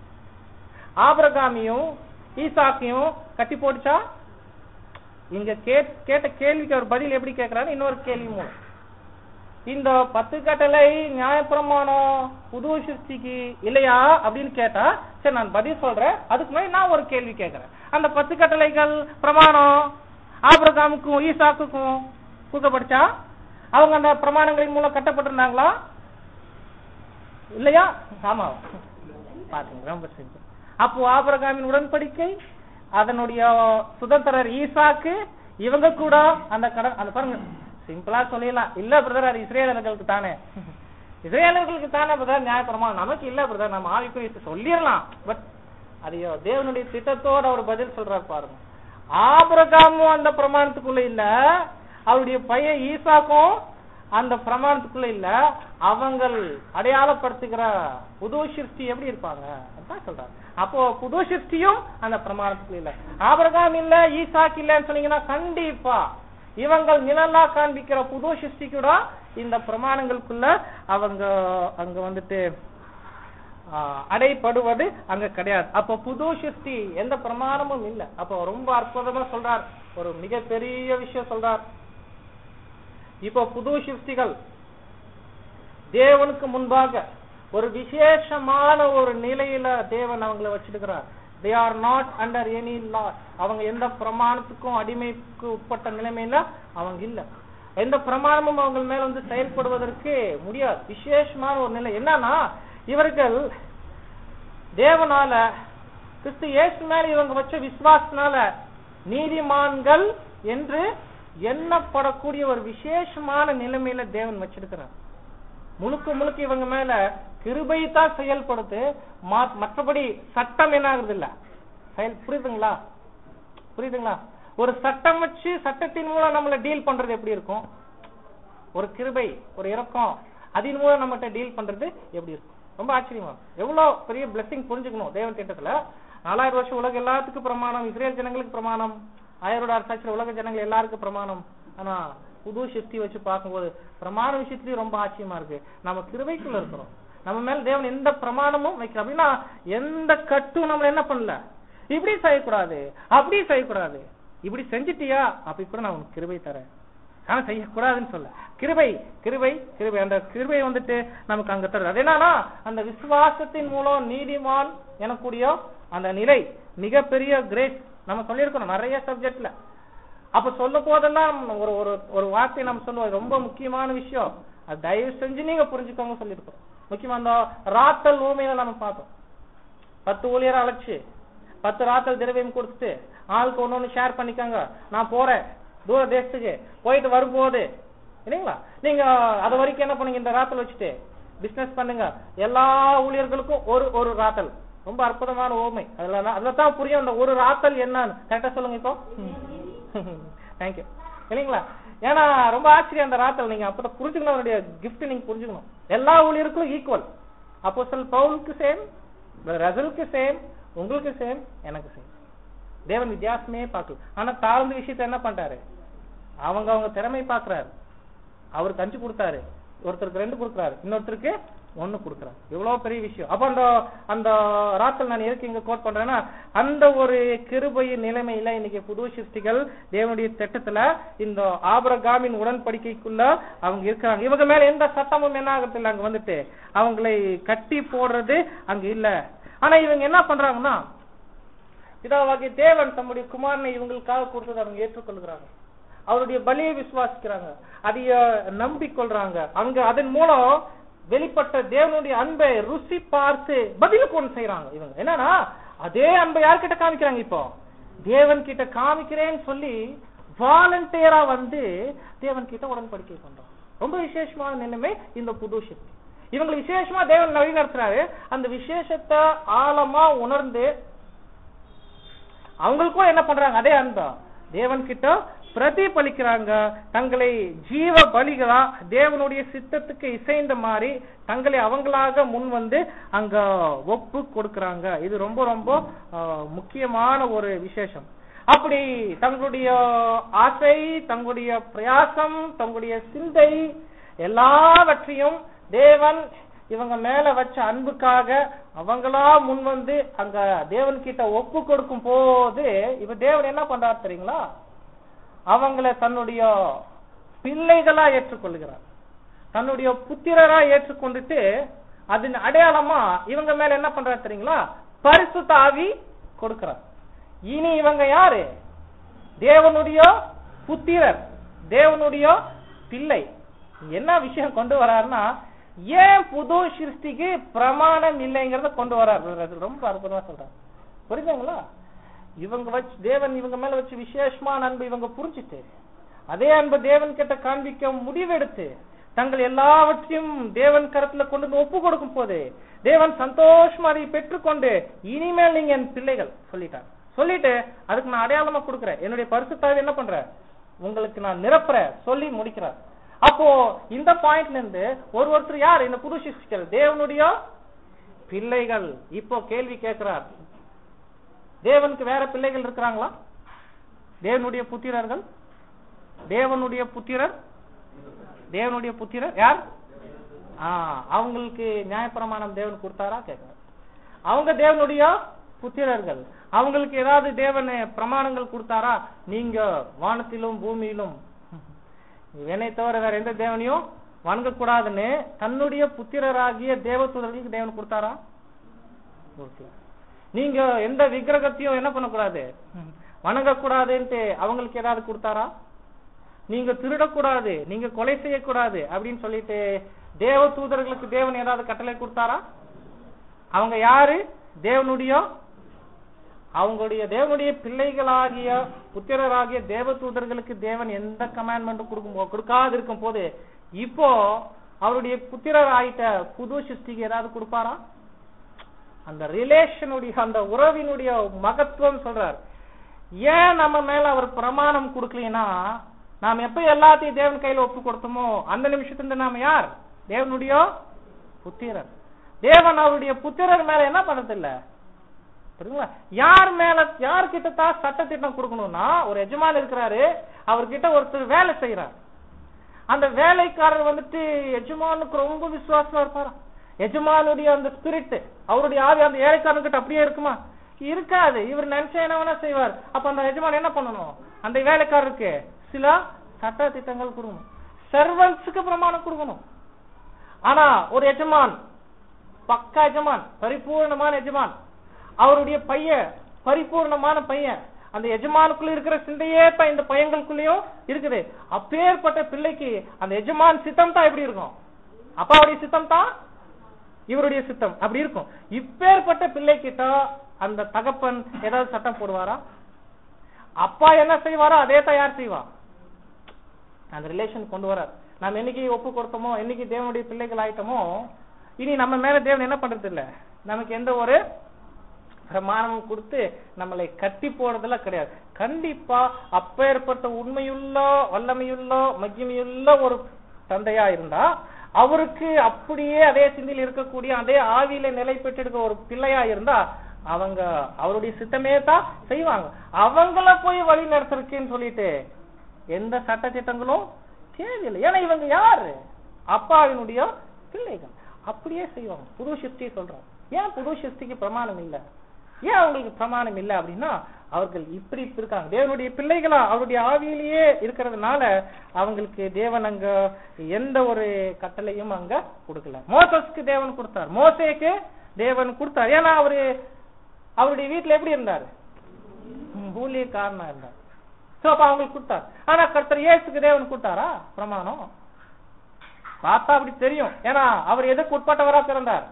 ஆபிரகாமியும் ஈசாக்கையும் கட்டி போட்டுச்சா இங்க கேட்- கேட்ட கேள்விக்கு அவர் பதில் எப்படி கேட்கிறாரு இன்னொரு கேள்வி மூலம் இந்த பத்து கட்டளை நியாயப்பிரமாணம் புது சிருஷ்டிக்கு இல்லையா அப்படின்னு கேட்டா சரி நான் பதில் சொல்றேன் அதுக்கு முன்னாடி நான் ஒரு கேள்வி கேட்கிறேன் அந்த பத்து கட்டளைகள் பிரமாணம் ஆபிரகாமுக்கும் ஈசாக்குக்கும் கொடுக்கப்பட்டுச்சா அவங்க அந்த பிரமாணங்களின் மூலம் கட்டப்பட்டிருந்தாங்களா இல்லையா ஆமா பாத்துங்க ரொம்ப சிம்பிள் அப்போ ஆபிரகாமின் உடன்படிக்கை அதனுடைய சுதந்திரர் ஈசாக்கு இவங்க கூட அந்த கடன் அந்த பாருங்க சிம்பிளா சொல்லிடலாம் இல்ல பிரதர் அது இஸ்ரேலர்களுக்கு தானே இஸ்ரேலர்களுக்கு தானே பிரதர் நியாயப்பிரமாணம் நமக்கு இல்ல பிரதர் நம்ம ஆவிக்குரிய சொல்லிடலாம் பட் அது தேவனுடைய திட்டத்தோட அவர் பதில் சொல்றாரு பாருங்க ஆபிரகாமும் அந்த பிரமாணத்துக்குள்ள இல்ல அவருடைய பையன் ஈசாக்கும் அந்த பிரமாணத்துக்குள்ள இல்ல அவங்கள் அடையாளப்படுத்துகிற புது சிருஷ்டி எப்படி இருப்பாங்க அதான் சொல்றாங்க அப்போ புது சிருஷ்டியும் அந்த பிரமாணத்துக்குள்ள இல்ல ஆபிரகாம் இல்ல ஈசாக் இல்லன்னு சொன்னீங்கன்னா கண்டிப்பா இவங்கள் நிழலா காண்பிக்கிற புது சிருஷ்டி கூட இந்த பிரமாணங்களுக்குள்ள அவங்க அங்க வந்துட்டு ஆஹ், அடைப்படுவது அங்க கிடையாது அப்போ புது சிருஷ்டி எந்த பிரமாணமும் இல்ல அப்போ ரொம்ப அற்புதமா சொல்றார் ஒரு மிகப்பெரிய விஷயம் சொல்றார் இப்போ புது சிருஷ்டிகள் தேவனுக்கு முன்பாக ஒரு விசேஷமான ஒரு நிலையில தேவன் அவங்கள வச்சிருக்கிறார் they are not under any law அவங்க எந்த பிரமாணத்துக்கும் அடிமைக்கு உட்பட்ட நிலைமையில அவங்க இல்ல எந்த பிரமாணமும் அவங்க மேல வந்து செயல்படுவதற்கு முடியாது விசேஷமான ஒரு நிலை என்னன்னா இவர்கள் தேவனால கிறிஸ்து இயேசு மேல இவங்க வச்ச விசுவாசனால நீதிமான்கள் என்று எண்ணப்படக்கூடிய ஒரு விசேஷமான நிலைமையில தேவன் வச்சிருக்கிறார் முழுக்க முழுக்க இவங்க மேல கிருபை தான் செயல்படுது மா- மற்றபடி சட்டம் என்ன ஆகுது இல்ல செயல் புரியுதுங்களா புரியுதுங்களா ஒரு சட்டம் வச்சு சட்டத்தின் மூலம் நம்மள டீல் பண்றது எப்படி இருக்கும் ஒரு கிருபை ஒரு இரக்கம் அதன் மூலம் நம்மகிட்ட டீல் பண்றது எப்படி இருக்கும் ரொம்ப ஆச்சரியமா இருக்கும். எவ்வளவு பெரிய blessing புரிஞ்சுக்கணும் தேவன் திட்டத்துல நாலாயிரம் வருஷம் உலக எல்லாத்துக்கும் பிரமாணம் இஸ்ரேல் ஜனங்களுக்கு பிரமாணம் ஆயிரோட அரசாட்சியில் உலக ஜனங்கள் எல்லாருக்கும் பிரமாணம் ஆனா புது சிருஷ்டி வச்சு பார்க்கும்போது பிரமாண விஷயத்துலயும் ரொம்ப ஆச்சரியமா இருக்கு நம்ம கிருபைக்குள்ள இருக்கிறோம் நம்ம மேல தேவன் எந்த பிரமாணமும் வைக்கல அப்படின்னா எந்த கட்டும் நம்மள என்ன பண்ணல இப்படி செய்யக்கூடாது அப்படி செய்யக்கூடாது இப்படி செஞ்சிட்டியா அப்படி கூட நான் உனக்கு கிருபை தரேன் ஆனா செய்யக்கூடாதுன்னு சொல்ல கிருபை கிருபை கிருபை அந்த கிருபை வந்துட்டு நமக்கு அங்க தருது அது என்னன்னா அந்த விசுவாசத்தின் மூலம் நீதிமான் எனக்கூடிய அந்த நிலை மிகப்பெரிய கிரேட் நம்ம சொல்லியிருக்கிறோம் நிறைய சப்ஜெக்ட்ல அப்ப சொல்லும் போதெல்லாம் ஒரு ஒரு ஒரு வார்த்தை நம்ம சொல்லுவோம் ரொம்ப முக்கியமான விஷயம் அது தயவு செஞ்சு நீங்க புரிஞ்சுக்கோங்க சொல்லியிருக்கோம் முக்கியமா அந்த ராத்தல் ஊமையில நம்ம பார்த்தோம் பத்து ஊழியரை அழைச்சு பத்து ராத்தல் திரவியம் கொடுத்துட்டு ஆளுக்கு ஒண்ணு ஒண்ணு ஷேர் பண்ணிக்கோங்க நான் போறேன் தூர தேசத்துக்கு போயிட்டு வரும்போது இல்லைங்களா நீங்க அது வரைக்கும் என்ன பண்ணுங்க இந்த ராத்தல் வச்சுட்டு பிசினஸ் பண்ணுங்க எல்லா ஊழியர்களுக்கும் ஒரு ஒரு ராத்தல் ரொம்ப அற்புதமான ஓமை அதுல அதுல தான் புரியும் அந்த ஒரு ராத்தல் என்னன்னு கரெக்டா சொல்லுங்க இப்போ தேங்க்யூ இல்லைங்களா ஏன்னா ரொம்ப ஆச்சரியம் அந்த ராத்தல் நீங்க அப்பதான் புரிஞ்சுக்கணும் அவருடைய கிஃப்ட் நீங்க புரிஞ்சுக்கணும் எல்லா ஊழியருக்கும் ஈக்குவல் அப்போ சொல் பவுலுக்கு சேம் ரசலுக்கு சேம் உங்களுக்கு சேம் எனக்கு சேம் தேவன் வித்தியாசமே பார்க்கல ஆனா தாழ்ந்த விஷயத்த என்ன பண்றாரு அவங்க அவங்க திறமை பாக்குறாரு அவருக்கு அஞ்சு கொடுத்தாரு ஒருத்தருக்கு ரெண்டு கொடுக்குறாரு இன்னொருத்தருக்கு ஒண்ணு கொடுக்குறாரு இவ்வளவு பெரிய விஷயம் அப்ப அந்த அந்த ராத்தல் நான் எதுக்கு இங்க கோட் பண்றேன்னா அந்த ஒரு கிருபையின் நிலைமையில இன்னைக்கு புது சிருஷ்டிகள் தேவனுடைய திட்டத்துல இந்த ஆபரகாமின் உடன்படிக்கைக்குள்ள அவங்க இருக்கிறாங்க இவங்க மேல எந்த சட்டமும் என்ன ஆகிறது இல்ல அங்க வந்துட்டு அவங்களை கட்டி போடுறது அங்க இல்ல ஆனா இவங்க என்ன பண்றாங்கன்னா பிதாவாகிய தேவன் தம்முடைய குமாரனை இவங்களுக்காக கொடுத்ததை அவங்க ஏற்றுக்கொள்கிறாங்க அவருடைய பலியை விசுவாசிக்கிறாங்க அதைய நம்பிக்கொள்றாங்க அங்க அதன் மூலம் வெளிப்பட்ட தேவனுடைய அன்பை ருசி பார்த்து பதிலுக்கு ஒன்று செய்யறாங்க இவங்க என்னன்னா அதே அன்பை யார்கிட்ட காமிக்கிறாங்க இப்போ தேவன் கிட்ட காமிக்கிறேன்னு சொல்லி வாலண்டியரா வந்து தேவன் கிட்ட உடன்படிக்கை பண்றாங்க ரொம்ப விசேஷமான நிலைமை இந்த புது சக்தி இவங்களை விசேஷமா தேவன் வழி நடத்துறாரு அந்த விசேஷத்தை ஆழமா உணர்ந்து அவங்களுக்கும் என்ன பண்றாங்க அதே அன்பா தேவன் கிட்ட பிரதிபலிக்கிறாங்க தங்களை ஜீவ பலிகளா தேவனுடைய சித்தத்துக்கு இசைந்த மாதிரி தங்களை அவங்களாக முன் வந்து அங்க ஒப்பு கொடுக்கறாங்க இது ரொம்ப ரொம்ப ஆஹ், முக்கியமான ஒரு விசேஷம் அப்படி தங்களுடைய ஆசை தங்களுடைய பிரயாசம் தங்களுடைய சிந்தை எல்லாவற்றையும் தேவன் இவங்க மேல வச்ச அன்புக்காக அவங்களா முன் வந்து அங்க தேவன் கிட்ட ஒப்பு கொடுக்கும் போது இவ தேவன் என்ன பண்றாரு தெரியுங்களா அவங்கள தன்னுடைய பிள்ளைகளா ஏற்றுக்கொள்கிறார் தன்னுடைய புத்திரரா ஏற்றுக்கொண்டுட்டு அதன் அடையாளமா இவங்க மேல என்ன பண்றாரு தெரியுங்களா பரிசுத்த ஆவி கொடுக்கிறார் இனி இவங்க யாரு தேவனுடைய புத்திரர் தேவனுடைய பிள்ளை என்ன விஷயம் கொண்டு வராருன்னா ஏன் புது சிருஷ்டிக்கு பிரமாணம் இல்லைங்கிறத கொண்டு வராரு அது ரொம்ப அற்புதமா சொல்றாரு புரியுதுங்களா இவங்க வச்சு தேவன் இவங்க மேல வச்சு விசேஷமான அன்பு இவங்க புரிஞ்சுட்டு அதே அன்பு தேவன் கிட்ட காண்பிக்க முடிவெடுத்து தங்கள் எல்லாவற்றையும் தேவன் கருத்துல கொண்டு வந்து ஒப்பு கொடுக்கும் போது தேவன் சந்தோஷமா அதை பெற்றுக்கொண்டு இனிமேல் நீங்க என் பிள்ளைகள் சொல்லிட்டார் சொல்லிட்டு அதுக்கு நான் அடையாளமா கொடுக்கிறேன் என்னுடைய பரிசுத்தாவை என்ன பண்றேன் உங்களுக்கு நான் நிரப்புறேன் சொல்லி முடிக்கிறார் அப்போ இந்த பாயிண்ட்ல இருந்து ஒரு ஒருத்தர் யார் இந்த புது சிருஷ்டிகள் தேவனுடைய பிள்ளைகள் இப்போ கேள்வி கேட்கிறார் தேவனுக்கு வேற பிள்ளைகள் இருக்கிறாங்களா தேவனுடைய புத்திரர்கள் தேவனுடைய புத்திரர் தேவனுடைய புத்திரர் யார் ஆ, அவங்களுக்கு நியாயப்பிரமாணம் தேவன் கொடுத்தாரா கேட்கிறார் அவங்க தேவனுடைய புத்திரர்கள் அவங்களுக்கு ஏதாவது தேவன் பிரமாணங்கள் கொடுத்தாரா நீங்க வானத்திலும் பூமியிலும் என்னை தவிர வேற எந்த தேவனையும் வணங்கக்கூடாதுன்னு தன்னுடைய புத்திரராகிய தேவதூதர்களுக்கு தேவன் கொடுத்தாரா கொடுக்கல. நீங்க எந்த விக்கிரகத்தையும் என்ன பண்ணக்கூடாது வணங்கக்கூடாதுன்ட்டு அவங்களுக்கு ஏதாவது கொடுத்தாரா நீங்க திருடக்கூடாது நீங்க கொலை செய்யக்கூடாது அப்படின்னு சொல்லிட்டு தேவ தூதர்களுக்கு தேவன் ஏதாவது கட்டளை கொடுத்தாரா அவங்க யாரு தேவனுடைய அவங்களுடைய தேவனுடைய பிள்ளைகளாகிய புத்திரராகிய தேவ தூதர்களுக்கு தேவன் எந்த கமாண்ட்மெண்ட்டும் கொடுக்கும் போ- கொடுக்காது இருக்கும் போது இப்போ அவருடைய புத்திரர் ஆயிட்ட புது சிருஷ்டிக்கு ஏதாவது கொடுப்பாரா அந்த ரிலேஷனுடைய அந்த உறவினுடைய மகத்துவம் சொல்றார் ஏன் நம்ம மேல அவர் பிரமாணம் கொடுக்கலைன்னா நாம் எப்ப எல்லாத்தையும் தேவன் கையில ஒப்பு கொடுத்தோமோ அந்த நிமிஷத்துல நாம யார் தேவனுடைய புத்திரர் தேவன் அவருடைய புத்திரர் மேல என்ன பண்றது இல்ல புரியுங்களா யார் மேல யார் கிட்ட தான் சட்டத்திட்டம் கொடுக்கணும்னா ஒரு எஜமான் இருக்கிறாரு அவர்கிட்ட ஒருத்தர் வேலை செய்யறார் அந்த வேலைக்காரர் வந்துட்டு எஜமானுக்கு ரொம்ப விசுவாசமா இருப்பாரா எஜமானுடைய அந்த ஸ்பிரிட் அவருடைய ஆவி அந்த ஏழைக்காரன்கிட்ட அப்படியே இருக்குமா இருக்காது இவர் நினைச்ச என்ன வேணா செய்வார் அப்ப அந்த எஜமான் என்ன பண்ணணும் அந்த வேலைக்காரருக்கு சில சட்ட திட்டங்கள் கொடுக்கணும் சர்வன்ஸுக்கு பிரமாணம் கொடுக்கணும் ஆனா ஒரு எஜமான் பக்கா எஜமான் பரிபூர்ணமான எஜமான் அவருடைய பையன் பரிபூர்ணமான பையன் அந்த எஜமானுக்குள்ள இருக்கிற சிந்தையே தான் இந்த பையங்களுக்குள்ளயும் இருக்குது அப்பேற்பட்ட பிள்ளைக்கு அந்த எஜமான் சித்தம் தான் எப்படி இருக்கும் அப்பாவுடைய சித்தம் தான் இவருடைய சித்தம் அப்படி இருக்கும் இப்பேற்பட்ட பிள்ளைகிட்ட அந்த தகப்பன் ஏதாவது சட்டம் போடுவாரா அப்பா என்ன செய்வாரோ அதே தான் யார் செய்வா அந்த ரிலேஷன் கொண்டு வரார் நாம் என்னைக்கு ஒப்பு கொடுத்தோமோ என்னைக்கு தேவனுடைய பிள்ளைகள் ஆயிட்டோமோ இனி நம்ம மேல தேவன் என்ன பண்றது இல்ல நமக்கு எந்த ஒரு பிரமாணமும் கொடுத்து நம்மளை கட்டி போடுறதுல கிடையாது கண்டிப்பா அப்பேற்பட்ட உண்மையுள்ள வல்லமையுள்ள மகிமையுள்ள ஒரு தந்தையா இருந்தா அவருக்கு அப்படியே அதே சிந்தையில் இருக்கக்கூடிய அதே ஆவியில நிலை பெற்றிருக்க ஒரு பிள்ளையா இருந்தா அவங்க அவருடைய சித்தமே தான் செய்வாங்க அவங்கள போய் வழி நடத்துறதுக்குன்னு சொல்லிட்டு எந்த சட்ட திட்டங்களும் தேவையில்லை ஏன்னா இவங்க யாரு அப்பாவினுடைய பிள்ளைகள் அப்படியே செய்வாங்க புது சிருஷ்டி சொல்றாங்க ஏன் புது சிருஷ்டிக்கு பிரமாணம் இல்ல ஏன் அவங்களுக்கு பிரமாணம் இல்ல அப்படின்னா அவர்கள் இப்படி இப்படி இருக்காங்க தேவனுடைய பிள்ளைகளா அவருடைய ஆவியிலேயே இருக்கிறதுனால அவங்களுக்கு தேவன் அங்க எந்த ஒரு கட்டளையும் அங்க கொடுக்கல மோசஸ்க்கு தேவன் கொடுத்தார் மோசேக்கு தேவன் கொடுத்தார் ஏன்னா அவரு அவருடைய வீட்டுல எப்படி இருந்தாரு ஊழியக்காரனா இருந்தார் சோ அப்ப அவங்களுக்கு கொடுத்தார் ஆனா கர்த்தர் இயேசுக்கு தேவன் கொடுத்தாரா பிரமாணம் பார்த்தா அப்படி தெரியும் ஏன்னா அவர் எதுக்கு உட்பட்டவரா பிறந்தார்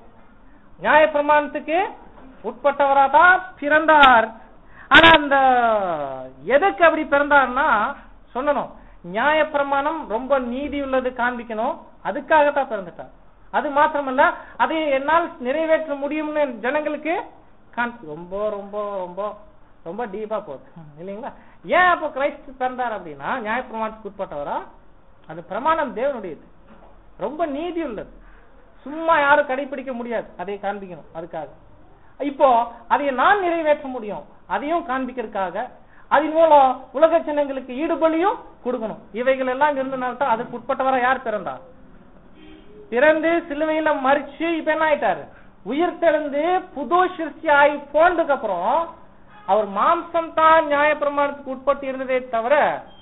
நியாய பிரமாணத்துக்கு உட்பட்டவரா தான் பிறந்தார் ஆனா அந்த எதுக்கு அப்படி பிறந்தார்னா சொல்லணும் நியாய பிரமாணம் ரொம்ப நீதி உள்ளது காண்பிக்கணும் அதுக்காகத்தான் பிறந்துட்டார் அது மாத்திரமல்ல அதை என்னால் நிறைவேற்ற முடியும்னு ஜனங்களுக்கு காண்பி ரொம்ப ரொம்ப ரொம்ப ரொம்ப டீப்பா போகுது இல்லைங்களா ஏன் அப்போ கிரைஸ்ட் பிறந்தார் அப்படின்னா நியாய பிரமாணத்துக்கு உட்பட்டவரா அது பிரமாணம் தேவனுடையது ரொம்ப நீதி உள்ளது சும்மா யாரும் கடைபிடிக்க முடியாது அதை காண்பிக்கணும் அதுக்காக இப்போ அதை நான் நிறைவேற்ற முடியும் அதையும் காண்பிக்கிறதுக்காக அதன் மூலம் உலக ஜனங்களுக்கு ஈடுபலியும் கொடுக்கணும் இவைகள் எல்லாம் இருந்தனால தான் அதுக்கு உட்பட்டவரா யார் பிறந்தா பிறந்து சிலுவையில மறிச்சு இப்ப என்ன ஆயிட்டாரு உயிர் தெழுந்து புது சிருஷ்டி ஆகி போனதுக்கு அப்புறம் அவர் மாம்சம் தான் நியாய பிரமாணத்துக்கு உட்பட்டு இருந்ததே தவிர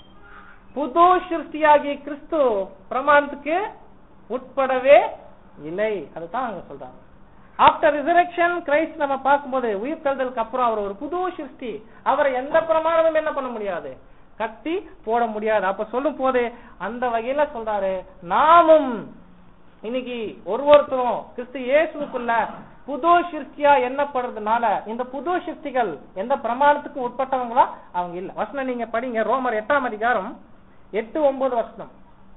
புது சிருஷ்டியாகிய கிறிஸ்து பிரமாணத்துக்கு உட்படவே இல்லை அதுதான் அங்க சொல்றாங்க ஆஃப்டர் ரிசரக்ஷன் கிரைஸ்ட் நம்ம பார்க்கும்போது உயிர் தழுதலுக்கு அப்புறம் அவர் ஒரு புது சிருஷ்டி அவரை எந்த பிரமாணமும் என்ன பண்ண முடியாது கட்டி போட முடியாது அப்ப சொல்லும் போது அந்த வகையில சொல்றாரு நாமும் இன்னைக்கு ஒரு ஒருத்தரும் கிறிஸ்து இயேசுக்குள்ள புது சிருஷ்டியா எண்ணப்படுறதுனால இந்த புது சிருஷ்டிகள் எந்த பிரமாணத்துக்கும் உட்பட்டவங்களா அவங்க இல்ல வசனம் நீங்க படிங்க ரோமர் எட்டாம் அதிகாரம் எட்டு ஒன்பது வசனம்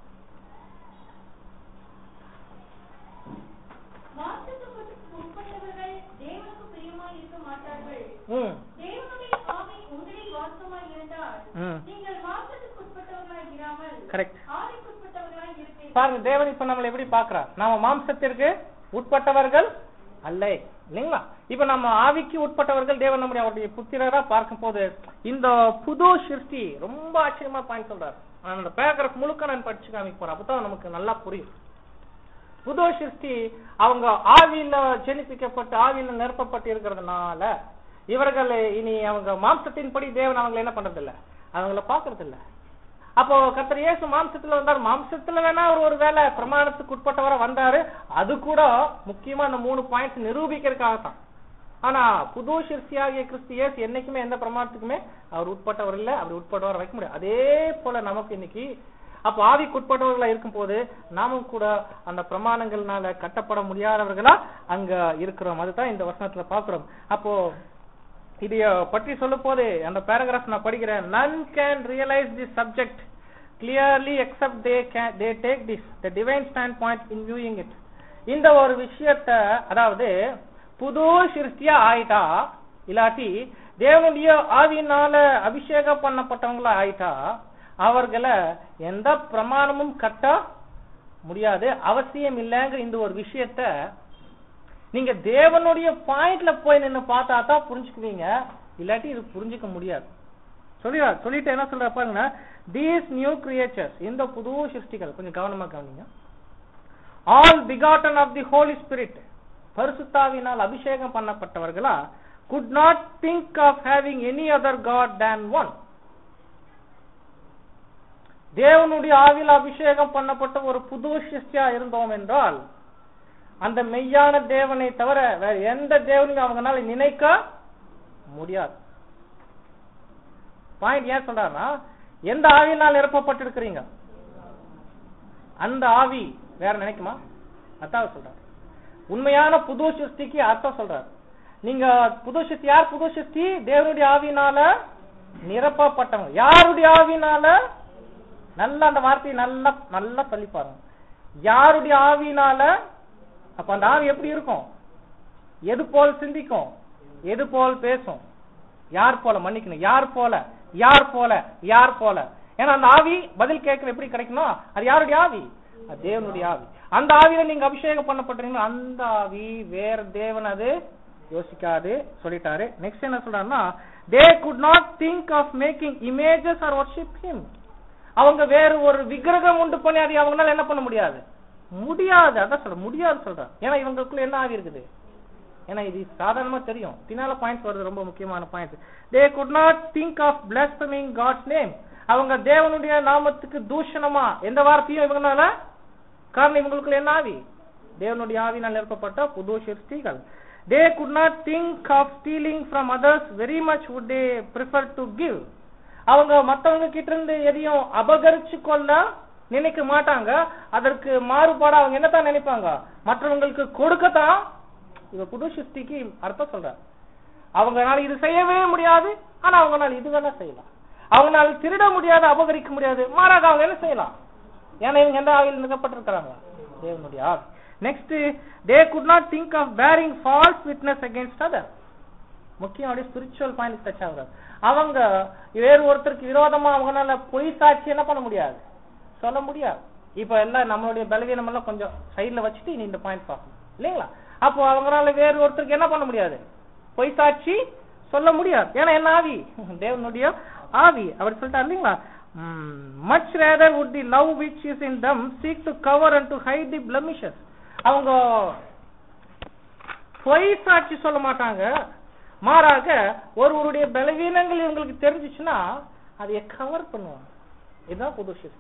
மாம்சத்துக்கு உட்பட்டவர்கள் தேவனுக்கு பிரியமாய் இருக்க மாட்டார்கள் ம் தேவனுடைய ஆவி உங்களில் வாசமாய் இருந்தால் ம். நீங்கள் மாம்சத்துக்கு உட்பட்டவர்களாய் இராமல் கரெக்ட் ஆவிக்கு உட்பட்டவர்களாய் இருப்பீர்கள் பாருங்க தேவன் இப்ப நம்மளை எப்படி பாக்குறார் நாம மாம்சத்திற்கு உட்பட்டவர்கள் அல்ல இல்லைங்களா இப்ப நம்ம ஆவிக்கு உட்பட்டவர்கள் தேவன் நம்முடைய அவருடைய புத்திரரா பார்க்கும் போது இந்த புது சிருஷ்டி ரொம்ப ஆச்சரியமா பாயிண்ட் சொல்றாரு நான் அந்த பேராகிராஃப் முழுக்க நான் படிச்சு காமிக்க போறேன் அப்பதான் நமக்கு நல்லா புரியும் புது சிருஷ்டி அவங்க ஆவியில ஜெனிப்பிக்கப்பட்டு ஆவியில நிரப்பப்பட்டு இருக்கிறதுனால இவர்கள் இனி அவங்க மாம்சத்தின்படி தேவன் அவங்களை என்ன பண்றது இல்ல அவங்கள பாக்குறது இல்ல அப்போ கர்த்தர் இயேசு மாம்சத்துல வந்தார் மாம்சத்துல வேணா அவர் ஒரு வேலை பிரமாணத்துக்கு உட்பட்டவரா வந்தாரு அது கூட முக்கியமா அந்த மூணு பாயிண்ட்ஸ் நிரூபிக்கிறதுக்காக தான் ஆனா புது சிற்சியாகிய கிறிஸ்து இயேசு என்னைக்குமே எந்த பிரமாணத்துக்குமே அவர் உட்பட்டவர் இல்ல அப்படி உட்பட்டவர் வைக்க முடியாது அதே போல நமக்கு இன்னைக்கு அப்ப ஆவிக்கு உட்பட்டவர்களா இருக்கும் போது நாமும் கூட அந்த பிரமாணங்கள்னால கட்டப்பட முடியாதவர்களா அங்க இருக்கிறோம் அதுதான் இந்த வசனத்துல பாக்குறோம் அப்போ இதைய பற்றி சொல்லும் போது அந்த பேராகிராஃப் நான் படிக்கிறேன் none can realize this subject clearly except they can they take this the divine standpoint in viewing it இந்த ஒரு விஷயத்த அதாவது புது சிருஷ்டியா ஆயிட்டா இல்லாட்டி தேவனுடைய ஆவியினால அபிஷேகம் பண்ணப்பட்டவங்களா ஆயிட்டா அவர்களை எந்த பிரமாணமும் கட்ட முடியாது அவசியம் இல்லைங்கிற இந்த ஒரு விஷயத்த நீங்க தேவனுடைய பாயிண்ட்ல போய் நின்னு பார்த்தா தான் புரிஞ்சுக்குவீங்க இல்லாட்டி இது புரிஞ்சுக்க முடியாது சொல்லியா சொல்லிட்டு என்ன சொல்ற பாருங்க தீஸ் நியூ கிரியேச்சர்ஸ் இந்த புது சிருஷ்டிகள் கொஞ்சம் கவனமா கவனிங்க all begotten of the holy spirit பரிசுத்தாவினால் அபிஷேகம் பண்ணப்பட்டவர்களா could not think of having any other god than one தேவனுடைய ஆவியில் அபிஷேகம் பண்ணப்பட்ட ஒரு புது சிருஷ்டியா இருந்தோம் என்றால் அந்த மெய்யான தேவனை தவிர வேற எந்த தேவனையும் அவங்களால நினைக்க முடியாது பாயிண்ட் ஏன் சொல்றாருன்னா எந்த ஆவியினால் நிரப்பப்பட்டிருக்கிறீங்க அந்த ஆவி வேற நினைக்குமா அதான் சொல்றாரு உண்மையான புது சிருஷ்டிக்கு அர்த்தம் சொல்றாரு நீங்க புது சிருஷ்டி யார் புது சிருஷ்டி தேவனுடைய ஆவியினால நிரப்பப்பட்டவங்க யாருடைய ஆவியினால நல்லா அந்த வார்த்தையை நல்லா நல்லா சொல்லி பாருங்க யாருடைய ஆவியினால அப்ப அந்த ஆவி எப்படி இருக்கும் எது போல் சிந்திக்கும் எது போல் பேசும் யார் போல மன்னிக்கணும் யார் போல யார் போல யார் போல ஏன்னா அந்த ஆவி பதில் கேட்கிற எப்படி கிடைக்கணும் அது யாருடைய ஆவி அது தேவனுடைய ஆவி அந்த ஆவியில நீங்க அபிஷேகம் பண்ணப்பட்டீங்க அந்த ஆவி வேற தேவன் அது யோசிக்காது சொல்லிட்டாரு நெக்ஸ்ட் என்ன சொல்றாருன்னா they could not think of making images or worship him அவங்க வேற ஒரு விக்கிரகம் உண்டு பண்ணி அதை அவங்களால என்ன பண்ண முடியாது முடியாது அதான் சொல்ற முடியாது சொல்றேன் ஏன்னா இவங்களுக்குள்ள என்ன ஆவி இருக்குது ஏன்னா இது சாதாரணமா தெரியும் பின்னால பாயிண்ட் வருது ரொம்ப முக்கியமான point they could not think of blaspheming God's name அவங்க தேவனுடைய நாமத்துக்கு தூஷணமா எந்த வார்த்தையும் இவங்கனால காரணம் இவங்களுக்குள்ள என்ன ஆவி தேவனுடைய ஆவினால் நிரப்பப்பட்ட புது சிருஷ்டிகள் they could not think of stealing from others very much would they prefer to give அவங்க மத்தவங்க கிட்ட இருந்து எதையும் அபகரிச்சு கொள்ள நினைக்க மாட்டாங்க அதற்கு மாறுபாடா அவங்க என்னத்தான் நினைப்பாங்க மற்றவங்களுக்கு கொடுக்கத்தான் இவ புது சிருஷ்டிக்கு அர்த்தம் சொல்ற அவங்கனால இது செய்யவே முடியாது ஆனா அவங்கனால இது வேணா செய்யலாம் அவங்கனால திருட முடியாது அபகரிக்க முடியாது மாறாக அவங்க என்ன செய்யலாம் ஏன்னா இவங்க எந்த ஆவியில் நிகப்பட்டிருக்கிறாங்க தேவனுடைய ஆவி next they could not think of bearing false witness against other முக்கியம் அப்படியே ஸ்பிரிச்சுவல் பாயிண்ட் டச் ஆகுறாரு அவங்க வேறு ஒருத்தருக்கு விரோதமா அவங்களால பொய் சாட்சி என்ன பண்ண முடியாது சொல்ல முடியாது இப்ப எல்லாம் நம்மளுடைய பலவீனம் எல்லாம் கொஞ்சம் சைடுல வச்சுட்டு நீ இந்த பாயிண்ட் பார்க்கணும் இல்லைங்களா அப்போ அவங்களால வேறு ஒருத்தருக்கு என்ன பண்ண முடியாது பொய் சாட்சி சொல்ல முடியாது ஏன்னா என்ன ஆவி தேவனுடைய ஆவி அவர் சொல்லிட்டார் இல்லைங்களா much rather would the love which is in them seek to cover and to hide the blemishes அவங்க பொய் சாட்சி சொல்ல மாட்டாங்க மாறாக ஒருவருடைய பலவீனங்கள் இவங்களுக்கு தெரிஞ்சிச்சுன்னா அதை கவர் பண்ணுவாங்க இதுதான் புது சிருஷ்டி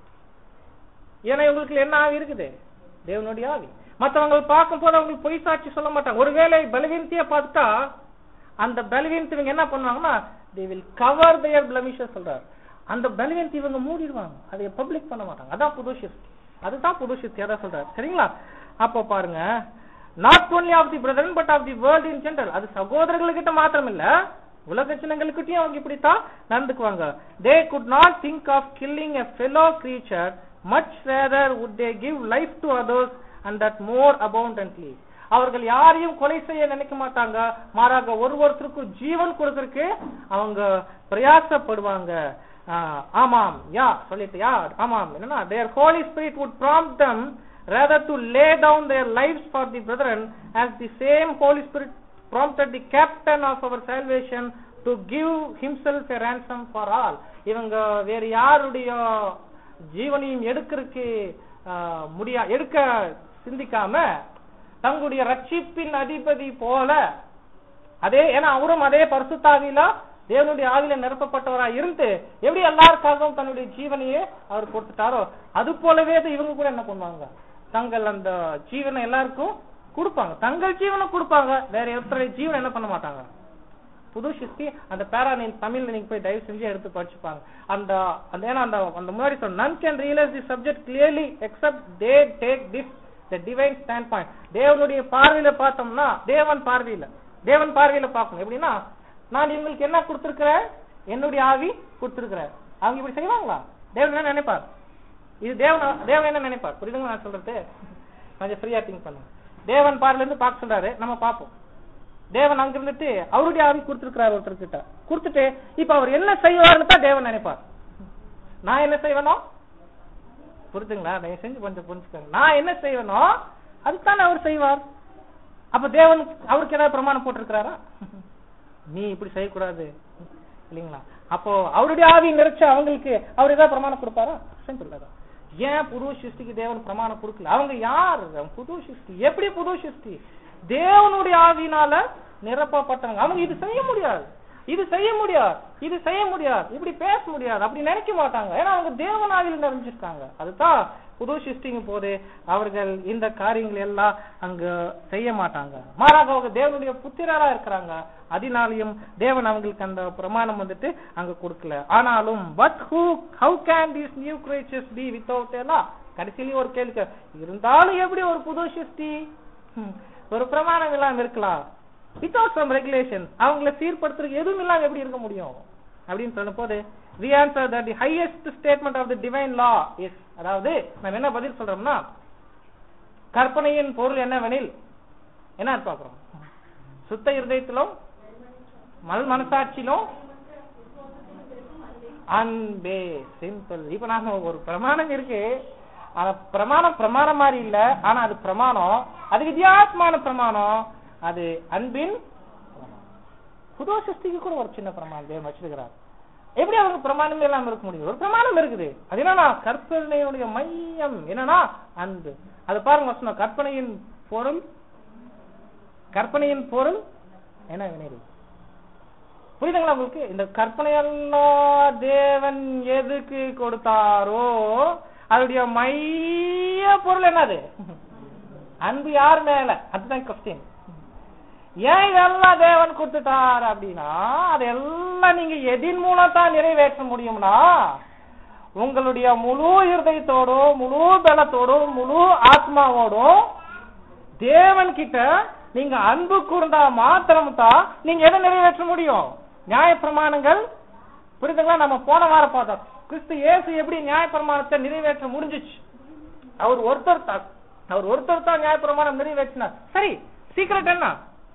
ஏன்னா இவங்களுக்கு என்ன ஆவி இருக்குது தேவனுடைய ஆவி மற்றவங்க பார்க்கும் போது அவங்களுக்கு பொய் சாட்சி சொல்ல மாட்டாங்க ஒருவேளை பலவீனத்தையே பார்த்துட்டா அந்த பலவீனத்தை இவங்க என்ன பண்ணுவாங்கன்னா they will cover their blemishes சொல்றாரு அந்த பலவீனத்தை இவங்க மூடிடுவாங்க அதை பப்ளிக் பண்ண மாட்டாங்க அதான் புது சிருஷ்டி அதுதான் புது சிருஷ்டி அதான் சொல்றாரு சரிங்களா அப்போ பாருங்க not only of the brethren but of the world in general அது சகோதரர்கள்கிட்ட மாத்திரம் இல்ல உலக ஜனங்களுக்கிட்டையும் அவங்க இப்படித்தான் நடந்துக்குவாங்க they could not think of killing a fellow creature much rather would they give life to others and that more abundantly அவர்கள் யாரையும் கொலை செய்ய நினைக்க மாட்டாங்க மாறாக ஒரு ஒருத்தருக்கும் ஜீவன் கொடுக்கறதுக்கு அவங்க பிரயாசப்படுவாங்க ஆஹ், ஆமாம் யா சொல்லிட்டு யா ஆமாம் என்னன்னா their holy spirit would prompt them rather to lay down their lives for the brethren as the same Holy Spirit prompted the captain of our salvation to give himself a ransom for all இவங்க வேற யாருடைய ஜீவனையும் எடுக்கிறதுக்கு ஆஹ், முடியா எடுக்க சிந்திக்காம தங்களுடைய ரட்சிப்பின் அதிபதி போல அதே ஏன்னா அவரும் அதே பரிசுத்தாவில தேவனுடைய ஆவில நிரப்பப்பட்டவரா இருந்து எப்படி எல்லாருக்காகவும் தன்னுடைய ஜீவனையே அவர் கொடுத்துட்டாரோ அது போலவே தான் இவங்க கூட என்ன பண்ணுவாங்க தங்கள் அந்த ஜீவனை எல்லாருக்கும் கொடுப்பாங்க தங்கள் ஜீவனை கொடுப்பாங்க வேற ஒருத்தருடைய ஜீவனை என்ன பண்ண மாட்டாங்க புது சிருஷ்டி அந்த பேரா நீங்க தமிழ்ல நீங்க போய் தயவு செஞ்சு எடுத்து படிச்சுப்பாங்க அந்த அந்த ஏன்னா அந்த அந்த முன்னாடி சொன்ன none can realize the subject clearly except they take this the divine standpoint தேவனுடைய பார்வையில பார்த்தோம்னா தேவன் பார்வையில தேவன் பார்வையில பார்க்கணும் எப்படின்னா நான் இவங்களுக்கு என்ன கொடுத்திருக்கிறேன் என்னுடைய ஆவி கொடுத்திருக்கிறேன் அவங்க இப்படி செய்வாங்களா தேவன் என்ன நினைப்பார் இது தேவன் தேவன் என்ன நினைப்பார் புரியுதுங்களா நான் சொல்றது கொஞ்சம் ஃப்ரீயா திங்க் பண்ணுங்க தேவன் பார்வையில இருந்து பார்க்க சொல்றாரு நம்ம பார்ப்போம் தேவன் அங்க இருந்துட்டு அவருடைய ஆவி கொடுத்திருக்கிறார் ஒருத்தர்கிட்ட கொடுத்துட்டு இப்ப அவர் என்ன செய்வார்னு தான் தேவன் நினைப்பார் நான் என்ன செய்வேனோ புரியுதுங்களா தயவு செஞ்சு கொஞ்சம் புரிஞ்சுக்கோங்க நான் என்ன செய்வேனோ அதுதானே அவர் செய்வார் அப்ப தேவன் அவருக்கு ஏதாவது பிரமாணம் போட்டிருக்கிறாரா நீ இப்படி செய்யக்கூடாது இல்லைங்களா அப்போ அவருடைய ஆவி நிறைச்சு அவங்களுக்கு அவர் ஏதாவது பிரமாணம் கொடுப்பாரா செஞ்சுள்ளாரா ஏன் புது சிருஷ்டிக்கு தேவன் பிரமாணம் கொடுக்கல அவங்க யார் புது சிருஷ்டி எப்படி புது சிருஷ்டி தேவனுடைய ஆவியினால நிரப்பப்பட்டவங்க அவங்க இது செய்ய முடியாது இது செய்ய முடியாது இது செய்ய முடியாது இப்படி பேச முடியாது அப்படி நினைக்க மாட்டாங்க ஏன்னா அவங்க தேவனாவில் நிறைஞ்சிருக்காங்க அதுதான் புது சிருஷ்டிங்க போது அவர்கள் இந்த காரியங்கள் எல்லாம் அங்க செய்ய மாட்டாங்க மாறாக அவங்க தேவனுடைய புத்திரரா இருக்கிறாங்க அதனாலையும் தேவன் அவங்களுக்கு அந்த பிரமாணம் வந்துட்டு அங்க கொடுக்கல ஆனாலும் but who how can these new creatures be without எல்லாம் கடைசியிலயும் ஒரு கேள்வி கே- இருந்தாலும் எப்படி ஒரு புது சிருஷ்டி ஹம், ஒரு பிரமாணம் இல்லாம இருக்கலாம் வித்தவுட் சம் ரெகுலேஷன் அவங்கள சீர்படுத்துறதுக்கு எதுவும் இல்லாம எப்படி இருக்க முடியும் அப்படின்னு சொல்லும் போது we answer that the highest statement of the divine law is அதாவது நம்ம என்ன பதில் சொல்றோம்னா கற்பனையின் பொருள் என்னவெனில் என்ன பார்க்கிறோம் சுத்த இருதயத்திலும் மல் மனசாட்சியிலும் அன்பே சிம்பிள் இப்ப நாம ஒரு பிரமாணம் இருக்கு அந்த பிரமாணம் பிரமாணம் மாதிரி இல்ல ஆனா அது பிரமாணம் அது வித்தியாசமான பிரமாணம் அது அன்பின் புது சிருஷ்டிக்கு கூட ஒரு சின்ன பிரமாணம் தேவன் வச்சிருக்கிறார் எப்படி அவங்க பிரமாணமே இல்லாம இருக்க முடியும் ஒரு பிரமாணம் இருக்குது அது என்னன்னா கற்பனையுடைய மையம் என்னன்னா அன்பு அது பாருங்க வசனம் கற்பனையின் பொருள் கற்பனையின் பொருள் என்ன வினைகள் புரியுதுங்களா உங்களுக்கு இந்த கற்பனையெல்லாம் தேவன் எதுக்கு கொடுத்தாரோ அதோடைய மைய பொருள் என்னது அன்பு யார் மேல அதுதான் கொஸ்டின் ஏன் இதெல்லாம் தேவன் கொடுத்துட்டார் அப்படின்னா அதெல்லாம் நீங்க எதின் மூலம் தான் நிறைவேற்ற முடியும்னா உங்களுடைய முழு இருதயத்தோடும் முழு பலத்தோடும் முழு ஆத்மாவோடும் தேவன் கிட்ட நீங்க அன்பு கூர்ந்தா மாத்திரம் தான் நீங்க எதை நிறைவேற்ற முடியும் நியாய பிரமாணங்கள் புரியுதுங்களா நம்ம போன வாரம் பார்த்தோம் கிறிஸ்து இயேசு எப்படி நியாய பிரமாணத்தை நிறைவேற்ற முடிஞ்சுச்சு அவர் ஒருத்தர் தான் அவர் ஒருத்தர் தான் நியாய பிரமாணம் நிறைவேற்றினார் சரி சீக்கிரட் என்ன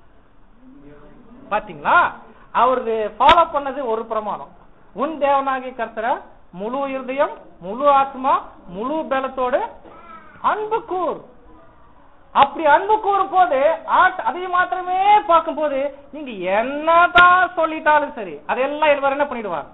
பாத்தீங்களா அவரு ஃபாலோ பண்ணது ஒரு பிரமாணம் உன் தேவனாகிய கர்த்தரை முழு இருதயம் முழு ஆத்மா முழு பலத்தோடு அன்பு கூர் அப்படி அன்பு கூறும் போது ஆட்- அதை மாத்திரமே பார்க்கும் போது நீங்க என்னதான் சொல்லிட்டாலும் சரி அதெல்லாம் இவர் என்ன பண்ணிடுவார்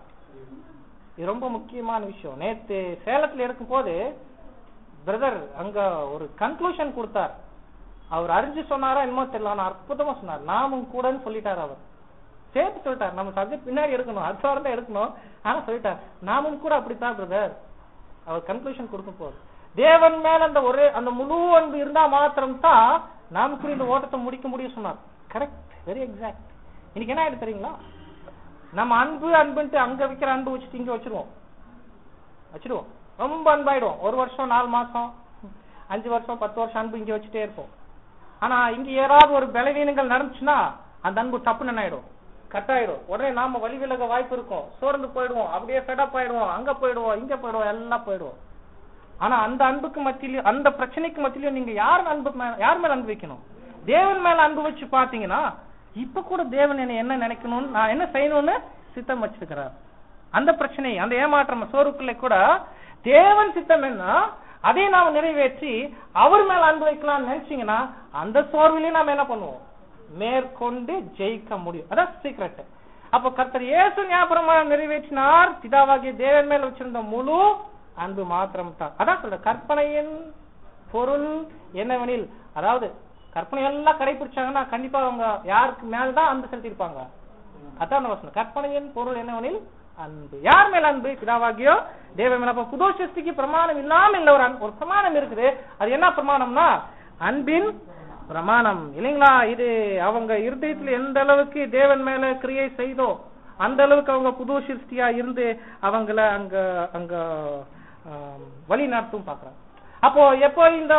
இது ரொம்ப முக்கியமான விஷயம் நேத்து சேலத்துல இருக்கும் போது பிரதர் அங்க ஒரு கன்க்ளூஷன் கொடுத்தார் அவர் அறிஞ்சு சொன்னாரா என்னமோ தெரியல ஆனா அற்புதமா சொன்னார் நாமும் கூடன்னு சொல்லிட்டார் அவர் சேர்த்து சொல்லிட்டார் நம்ம சப்ஜெக்ட் பின்னாடி எடுக்கணும் அடுத்த வாரம் தான் எடுக்கணும் ஆனா சொல்லிட்டார் நாமும் கூட அப்படித்தான் பிரதர் அவர் கன்க்ளூஷன் கொடுக்கும் போது தேவன் மேல அந்த ஒரு அந்த முழு அன்பு இருந்தா மாத்திரம் தான் நாம் கூட இந்த ஓட்டத்தை முடிக்க முடியும் சொன்னார் கரெக்ட் வெரி எக்ஸாக்ட் இன்னைக்கு என்ன ஆயிடுது தெரியுங்களா நம்ம அன்பு அன்புன்ட்டு அங்க வைக்கிற அன்பு வச்சுட்டு இங்க வச்சிருவோம் வச்சிருவோம் ரொம்ப அன்பாயிடுவோம் ஒரு வருஷம் நாலு மாசம் அஞ்சு வருஷம் பத்து வருஷம் அன்பு இங்க வச்சுட்டே இருப்போம் ஆனா இங்க ஏதாவது ஒரு பலவீனங்கள் நடந்துச்சுன்னா அந்த அன்பு தப்புன்னு என்ன ஆயிடும் கட் ஆயிடும் உடனே நாம வழி விலக வாய்ப்பு இருக்கும் சோர்ந்து போயிடுவோம் அப்படியே ஃபெடப் ஆயிடுவோம் அங்க போயிடுவோம் இங்க போயிடுவோம் எல்லாம் போயிடுவோம் ஆனா அந்த அன்புக்கு மத்தியிலயும் அந்த பிரச்சனைக்கு மத்தியிலயும் நீங்க யார் அன்பு மேல யார் மேல அன்பு வைக்கணும் தேவன் மேல அன்பு வச்சு பாத்தீங்கன்னா இப்ப கூட தேவன் என்ன என்ன நினைக்கணும்னு நான் என்ன செய்யணும்னு சித்தம் வச்சிருக்கிறார் அந்த பிரச்சனை அந்த ஏமாற்றம் சோறுக்குள்ள கூட தேவன் சித்தம் என்ன அதை நாம நிறைவேற்றி அவர் மேல அன்பு வைக்கலாம்னு நினைச்சீங்கன்னா அந்த சோர்விலையும் நாம என்ன பண்ணுவோம் மேற்கொண்டு ஜெயிக்க முடியும் அதான் சீக்ரெட் அப்ப கர்த்தர் இயேசு ஞாபகமா நிறைவேற்றினார் பிதாவாகிய தேவன் மேல வச்சிருந்த முழு அன்பு மாத்திரம் தான் அதான் சொல்ற கற்பனையின் பொருள் என்னவெனில் அதாவது கற்பனை எல்லாம் கடைபிடிச்சாங்கன்னா கண்டிப்பா அவங்க யாருக்கு மேலதான் அன்பு செலுத்திருப்பாங்க அதான் நம்ம சொன்னோம் கற்பனையின் பொருள் என்னவெனில் அன்பு யார் மேல அன்பு பிதாவாகியோ தேவ மேல அப்ப புது சிருஷ்டிக்கு பிரமாணம் இல்லாம இல்ல ஒரு அன்பு- ஒரு பிரமாணம் இருக்குது அது என்ன பிரமாணம்னா அன்பின் பிரமாணம் இல்லைங்களா இது அவங்க இருதயத்துல எந்த அளவுக்கு தேவன் மேல கிரியை செய்தோ அந்த அளவுக்கு அவங்க புது சிருஷ்டியா இருந்து அவங்கள அங்க அங்க ஆம், வழி நடத்தும் பாக்குறாங்க அப்போ எப்போ இந்த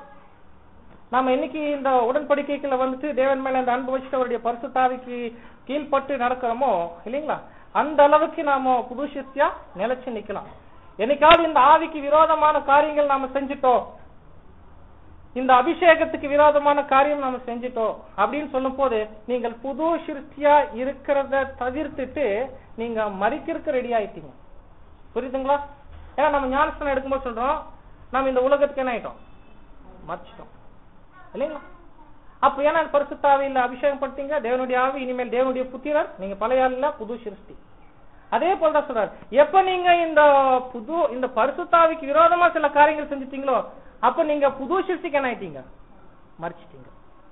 நாம இன்னைக்கு இந்த உடன்படிக்கைக்குள்ள வந்துட்டு தேவன் மேல அந்த அன்பு வச்சுட்டு அவருடைய பரிசுத்தாவிக்கு கீழ்ப்பட்டு நடக்கிறோமோ இல்லைங்களா அந்த அளவுக்கு நாம புது சிருஷ்டியா நிலைச்சு நிக்கலாம் என்னைக்காவது இந்த ஆவிக்கு விரோதமான காரியங்கள் நாம செஞ்சுட்டோம் இந்த அபிஷேகத்துக்கு விரோதமான காரியம் நாம செஞ்சிட்டோம் அப்படின்னு சொல்லும் போது நீங்கள் புது சிருஷ்டியா இருக்கிறத தவிர்த்துட்டு நீங்க மறிக்கிறதுக்கு ரெடி ஆயிட்டீங்க புரியுதுங்களா ஏன்னா நம்ம ஞானஸ்தானம் எடுக்கும்போது சொல்றோம் நம்ம இந்த உலகத்துக்கு என்ன ஆயிட்டோம் மறிச்சிட்டோம் இல்லைங்களா அப்ப ஏன்னா பரிசுத்தாவியில் அபிஷேகம் படுத்தீங்க தேவனுடைய ஆவி இனிமேல் தேவனுடைய புத்திரர் நீங்க பழைய ஆளுல புது சிருஷ்டி அதே போலதான் சொல்றாரு எப்ப நீங்க இந்த புது இந்த பரிசுத்தாவிக்கு விரோதமா சில காரியங்கள் செஞ்சுட்டீங்களோ அப்ப நீங்க புது சிருஷ்டிக்கு என்ன ஆயிட்டீங்க மறிச்சிட்டீங்க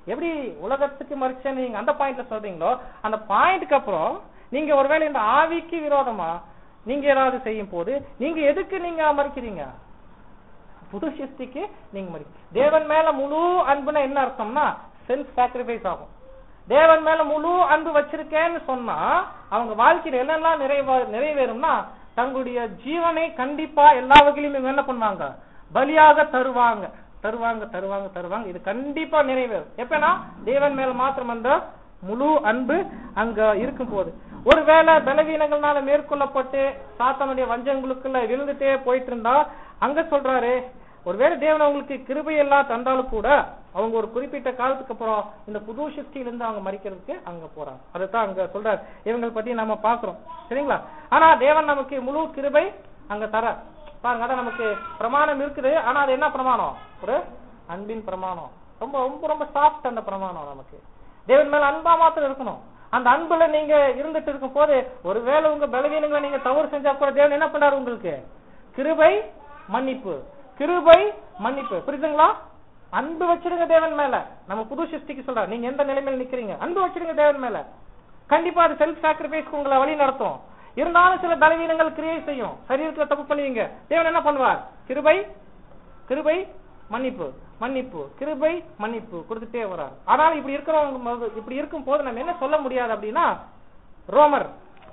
எப்படி உலகத்துக்கு மறிச்சேன்னு நீங்க அந்த பாயிண்ட்ல சொல்றீங்களோ அந்த பாயிண்ட்க்கு அப்புறம் நீங்க ஒருவேளை இந்த ஆவிக்கு விரோதமா நீங்க ஏதாவது செய்யும் போது நீங்க எதுக்கு நீங்க மறிக்கிறீங்க புது சிருஷ்டிக்கு நீங்க மறி தேவன் மேல முழு அன்புனா என்ன அர்த்தம்னா செல்ஃப் சாக்ரிஃபைஸ் ஆகும் தேவன் மேல முழு அன்பு வச்சிருக்கேன்னு சொன்னா அவங்க வாழ்க்கையில என்னெல்லாம் நிறைவா நிறைவேறும்னா தங்களுடைய ஜீவனை கண்டிப்பா எல்லா வகையிலும் இவங்க என்ன பண்ணுவாங்க பலியாக தருவாங்க தருவாங்க தருவாங்க தருவாங்க இது கண்டிப்பா நிறைவேறும் எப்பனா தேவன் மேல மாத்திரம் அந்த முழு அன்பு அங்க இருக்கும் போது ஒருவேளை பலவீனங்கள்னால மேற்கொள்ளப்பட்டு சாத்தானுடைய வஞ்சங்களுக்குள்ள விழுந்துட்டே போயிட்டு இருந்தா அங்க சொல்றாரு ஒருவேளை தேவன் அவங்களுக்கு கிருபை எல்லாம் தந்தாலும் கூட அவங்க ஒரு குறிப்பிட்ட காலத்துக்கு அப்புறம் இந்த புது சிருஷ்டியில இருந்து அவங்க மறிக்கிறதுக்கு அங்க போறாங்க அதுதான் அங்க சொல்றாரு இவங்களை பத்தி நம்ம பாக்குறோம் சரிங்களா ஆனா தேவன் நமக்கு முழு கிருபை அங்க தர பாருங்க அதான் நமக்கு பிரமாணம் இருக்குது ஆனா அது என்ன பிரமாணம் ஒரு அன்பின் பிரமாணம் ரொம்ப ரொம்ப ரொம்ப சாஃப்ட் அந்த பிரமாணம் நமக்கு தேவன் மேல அன்பா மாத்திரம் இருக்கணும் அந்த அன்புல நீங்க இருந்துட்டு இருக்கும் போது ஒருவேளை உங்க பலவீனங்களை நீங்க தவறு செஞ்சா கூட தேவன் என்ன பண்றாரு உங்களுக்கு கிருபை மன்னிப்பு கிருபை மன்னிப்பு புரியுதுங்களா அன்பு வச்சிருங்க தேவன் மேல நம்ம புது சிருஷ்டிக்கு சொல்ற நீங்க எந்த நிலைமையில நிக்கிறீங்க அன்பு வச்சிருங்க தேவன் மேல கண்டிப்பா அது செல்ஃப் சாக்ரிஃபைஸ்க்கு உங்களை வழி நடத்தும் இருந்தாலும் சில பலவீனங்கள் கிரியை செய்யும் சரீரத்துல தப்பு பண்ணுவீங்க தேவன் என்ன பண்ணுவார் கிருபை கிருபை மன்னிப்பு மன்னிப்பு கிருபை மன்னிப்பு கொடுத்துட்டே வரார் ஆனால் இப்படி இருக்கிறவங்க போது- இப்படி இருக்கும் போது நம்ம என்ன சொல்ல முடியாது அப்படின்னா ரோமர்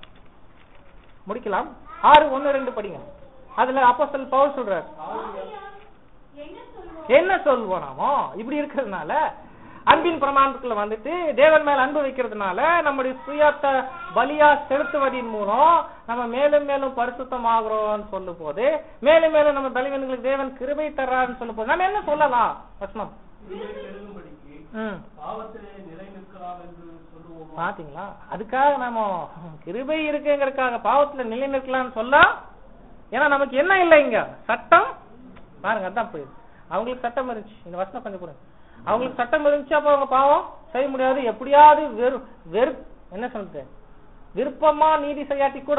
முடிக்கலாம் ஆறு ஒன்னு ரெண்டு படிங்க அதுல அப்போஸ்தலன் பவுல் சொல்றார் ஆகையால் என்ன சொல்வோம் என்ன சொல்வோம் நாமோ இப்படி இருக்கிறதுனால அன்பின் பிரமாணத்துக்குள்ள வந்துட்டு தேவன் மேல அன்பு வைக்கிறதுனால நம்முடைய சுயத்தை பலியா செலுத்துவதின் மூலம் நம்ம மேலும் மேலும் பரிசுத்தமாகிறோம்னு சொல்லும் போது மேலும் மேலும் நம்ம பலவீனங்களுக்கு தேவன் கிருபை தர்றாருன்னு சொல்லும் போது நம்ம என்ன சொல்லலாம் வசனம் கிருபை பெருகும்படிக்கு ம் பாவத்திலே நிலை நிற்கலாம் என்று சொல்லுவோமா பாத்தீங்களா அதுக்காக நாம கிருபை இருக்குங்கிறதுக்காக பாவத்துல நிலை நிற்கலாம்னு சொல்ல ஏன்னா நமக்கு என்ன இல்லை இங்க சட்டம் பாருங்க அதான் போயிடுது அவங்களுக்கு சட்டம் இருந்துச்சு இந்த வசனம் கொஞ்சம் கொடுங்க அவங்களுக்கு சட்டம் இருந்துச்சு அப்ப அவங்க பாவம் செய்ய முடியாது எப்படியாவது வெறு வெறு என்ன சொல்றது விருப்பமா நீதி செய்யாட்டி கூட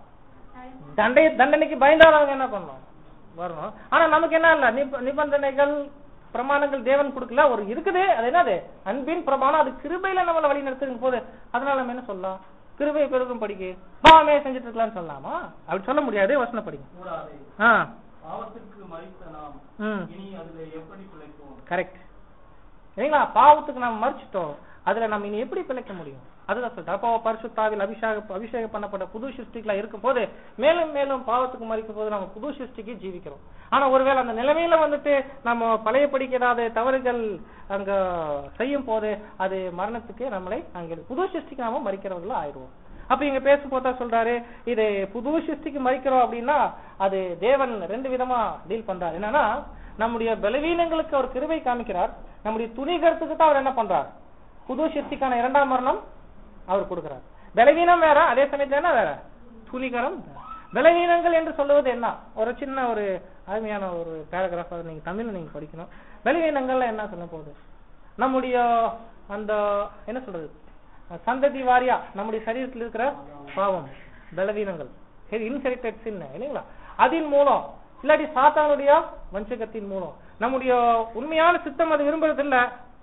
தண்டை தண்டனைக்கு பயந்தாலும் அவங்க என்ன பண்ணணும் வரணும் ஆனா நமக்கு என்ன இல்ல நிப- நிபந்தனைகள் பிரமாணங்கள் தேவன் கொடுக்கல ஒரு இருக்குது அது என்னது அன்பின் பிரமாணம் அது கிருபையில நம்மள வழி நடத்தும் போது அதனால நம்ம என்ன சொல்லலாம் கிருபை பெருகும் படிக்கு பாவமே செஞ்சுட்டு இருக்கலாம்னு சொல்லலாமா அப்படி சொல்ல முடியாது வசனம் படிங்க கூடாதே ஆ பாவத்திற்கு மறித்த நாம் ம் இனி அதுல எப்படி பிழைப்போம் கரெக்ட் சரிங்களா பாவத்துக்கு நம்ம மறிச்சிட்டோம் அதுல நம்ம இனி எப்படி பிழைக்க முடியும் அதுதான் சொல்றேன் அப்போ பரிசுத்தாவில் அபிஷேக அபிஷேகம் பண்ணப்பட்ட புது சிருஷ்டிகளா இருக்கும் போது மேலும் மேலும் பாவத்துக்கு மறிக்கும் போது நம்ம புது சிருஷ்டிக்கு ஜீவிக்கிறோம் ஆனா ஒருவேளை அந்த நிலைமையில வந்துட்டு நம்ம பழைய படிக்காத தவறுகள் அங்க செய்யும் போது அது மரணத்துக்கு நம்மளை அங்க புது சிருஷ்டிக்கு நாம மறிக்கிறவர்களா ஆயிடுவோம் அப்ப இங்க பேசும் போதா சொல்றாரு இது புது சிருஷ்டிக்கு மறிக்கிறோம் அப்படின்னா அது தேவன் ரெண்டு விதமா டீல் பண்றாரு என்னன்னா நம்முடைய பலவீனங்களுக்கு அவர் கிருபை காமிக்கிறார் நம்முடைய துணிகரத்துக்கு தான் அவர் என்ன பண்றார் புது சிருஷ்டிக்கான இரண்டாம் மரணம் அவர் கொடுக்கிறார் பலவீனம் வேற அதே சமயத்துல என்ன வேற துணிகரம் வேற. பலவீனங்கள் என்று சொல்லுவது என்ன ஒரு சின்ன ஒரு அருமையான ஒரு பேராகிராஃப் அதை நீங்க தமிழ்ல நீங்க படிக்கணும் பலவீனங்கள்ல என்ன சொல்ல போகுது நம்முடைய அந்த என்ன சொல்றது சந்ததி வாரியா நம்முடைய சரீரத்தில் இருக்கிற பாவம் பலவீனங்கள் இன்ஹெரிட்டட் சின்ன இல்லைங்களா அதன் மூலம் இல்லாட்டி சாத்தானுடைய வஞ்சகத்தின் மூலம் நம்முடைய உண்மையான சித்தம் அது விரும்புறது இல்ல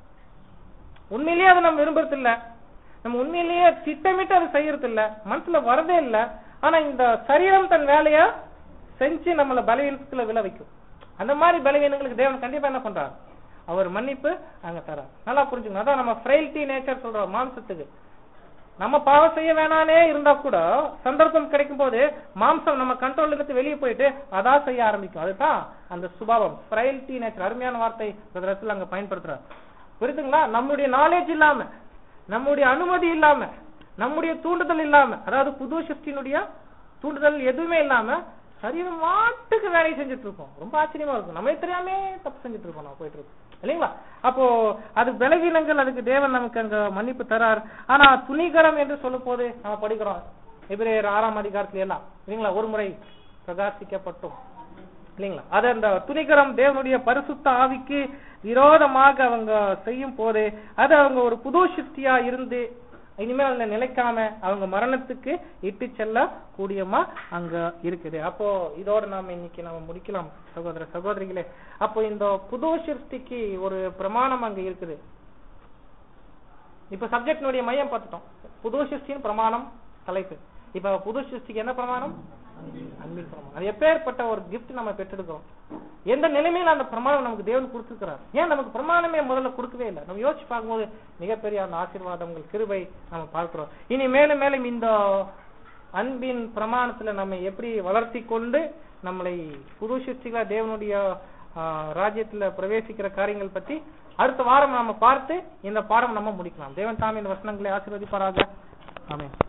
உண்மையிலேயே அதை நம்ம விரும்புறது இல்ல நம்ம உண்மையிலேயே திட்டமிட்டு அதை செய்யறது இல்ல மனசுல வரதே இல்ல ஆனா இந்த சரீரம் தன் வேலைய செஞ்சு நம்மள பலவீனத்துல விழ வைக்கும் அந்த மாதிரி பலவீனங்களுக்கு தேவன் கண்டிப்பா என்ன பண்றார் அவர் மன்னிப்பு அங்க தரார் நல்லா புரிஞ்சுக்கணும் அதான் நம்ம ஃப்ரைல்டி நேச்சர் சொல்றோம் மாம்சத்துக்கு நம்ம பாவம் செய்ய வேணானே இருந்தா கூட சந்தர்ப்பம் கிடைக்கும் போது மாம்சம் நம்ம கண்ட்ரோல் இருந்து வெளியே போயிட்டு அதான் செய்ய ஆரம்பிக்கும் அதுதான் அந்த சுபாவம் ஃப்ரைல்டி நேச்சர் அருமையான வார்த்தை இந்த இடத்துல அங்க பயன்படுத்துறார் புரியுதுங்களா நம்முடைய நாலேஜ் இல்லாம நம்முடைய அனுமதி இல்லாம நம்முடைய தூண்டுதல் இல்லாம அதாவது புது சிருஷ்டியினுடைய தூண்டுதல் எதுவுமே இல்லாம சரீரம் மாட்டுக்கு வேலையை செஞ்சுட்டு இருக்கோம் ரொம்ப ஆச்சரியமா இருக்கும் நம்ம தெரியாமே தப்பு செஞ்சுட்டு இருக்கோம் நம்ம போயிட்டு இருக்கோம் இல்லைங்களா அப்போ அது பலவீனங்கள் அதுக்கு தேவன் நமக்கு அங்க மன்னிப்பு தரார் ஆனா துணிகரம் என்று சொல்லும் போது நம்ம படிக்கிறோம் எபிரேயர் ஆறாம் அதிகாரத்துல எல்லாம் இல்லைங்களா ஒரு முறை பிரகாசிக்கப்பட்டோம் இல்லைங்களா அது அந்த துணிகரம் தேவனுடைய பரிசுத்த ஆவிக்கு விரோதமாக அவங்க செய்யும் போது அது அவங்க ஒரு புது சிருஷ்டியா இருந்து இனிமேல் அதுல நிலைக்காம அவங்க மரணத்துக்கு இட்டு செல்ல கூடியமா அங்க இருக்குது அப்போ இதோட நாம இன்னைக்கு நாம முடிக்கலாம் சகோதர சகோதரிகளே அப்போ இந்த புது சிருஷ்டிக்கு ஒரு பிரமாணம் அங்க இருக்குது இப்ப சப்ஜெக்டினுடைய மையம் பார்த்துட்டோம் புது சிருஷ்டியின் பிரமாணம் தலைப்பு இப்ப புது சிருஷ்டிக்கு என்ன பிரமாணம் அன்பின் பிரமாணம் அது எப்பேற்பட்ட ஒரு கிஃப்ட் நம்ம பெற்றெடுக்கிறோம் எந்த நிலைமையில அந்த பிரமாணம் நமக்கு தேவன் கொடுத்துருக்கிறார் ஏன் நமக்கு பிரமாணமே முதல்ல கொடுக்கவே இல்லை நம்ம யோசிச்சு பார்க்கும்போது மிகப்பெரிய அந்த ஆசீர்வாதங்கள் கிருபை நம்ம பார்க்கிறோம் இனி மேலும் மேலும் இந்த அன்பின் பிரமாணத்துல நம்ம எப்படி வளர்த்தி கொண்டு நம்மளை புது சிருஷ்டிகளா தேவனுடைய ஆ, ராஜ்யத்துல பிரவேசிக்கிற காரியங்கள் பத்தி அடுத்த வாரம் நாம பார்த்து இந்த பாடம் நம்ம முடிக்கலாம் தேவன் தாமே இந்த வசனங்களை ஆசீர்வதிப்பாராக ஆமென்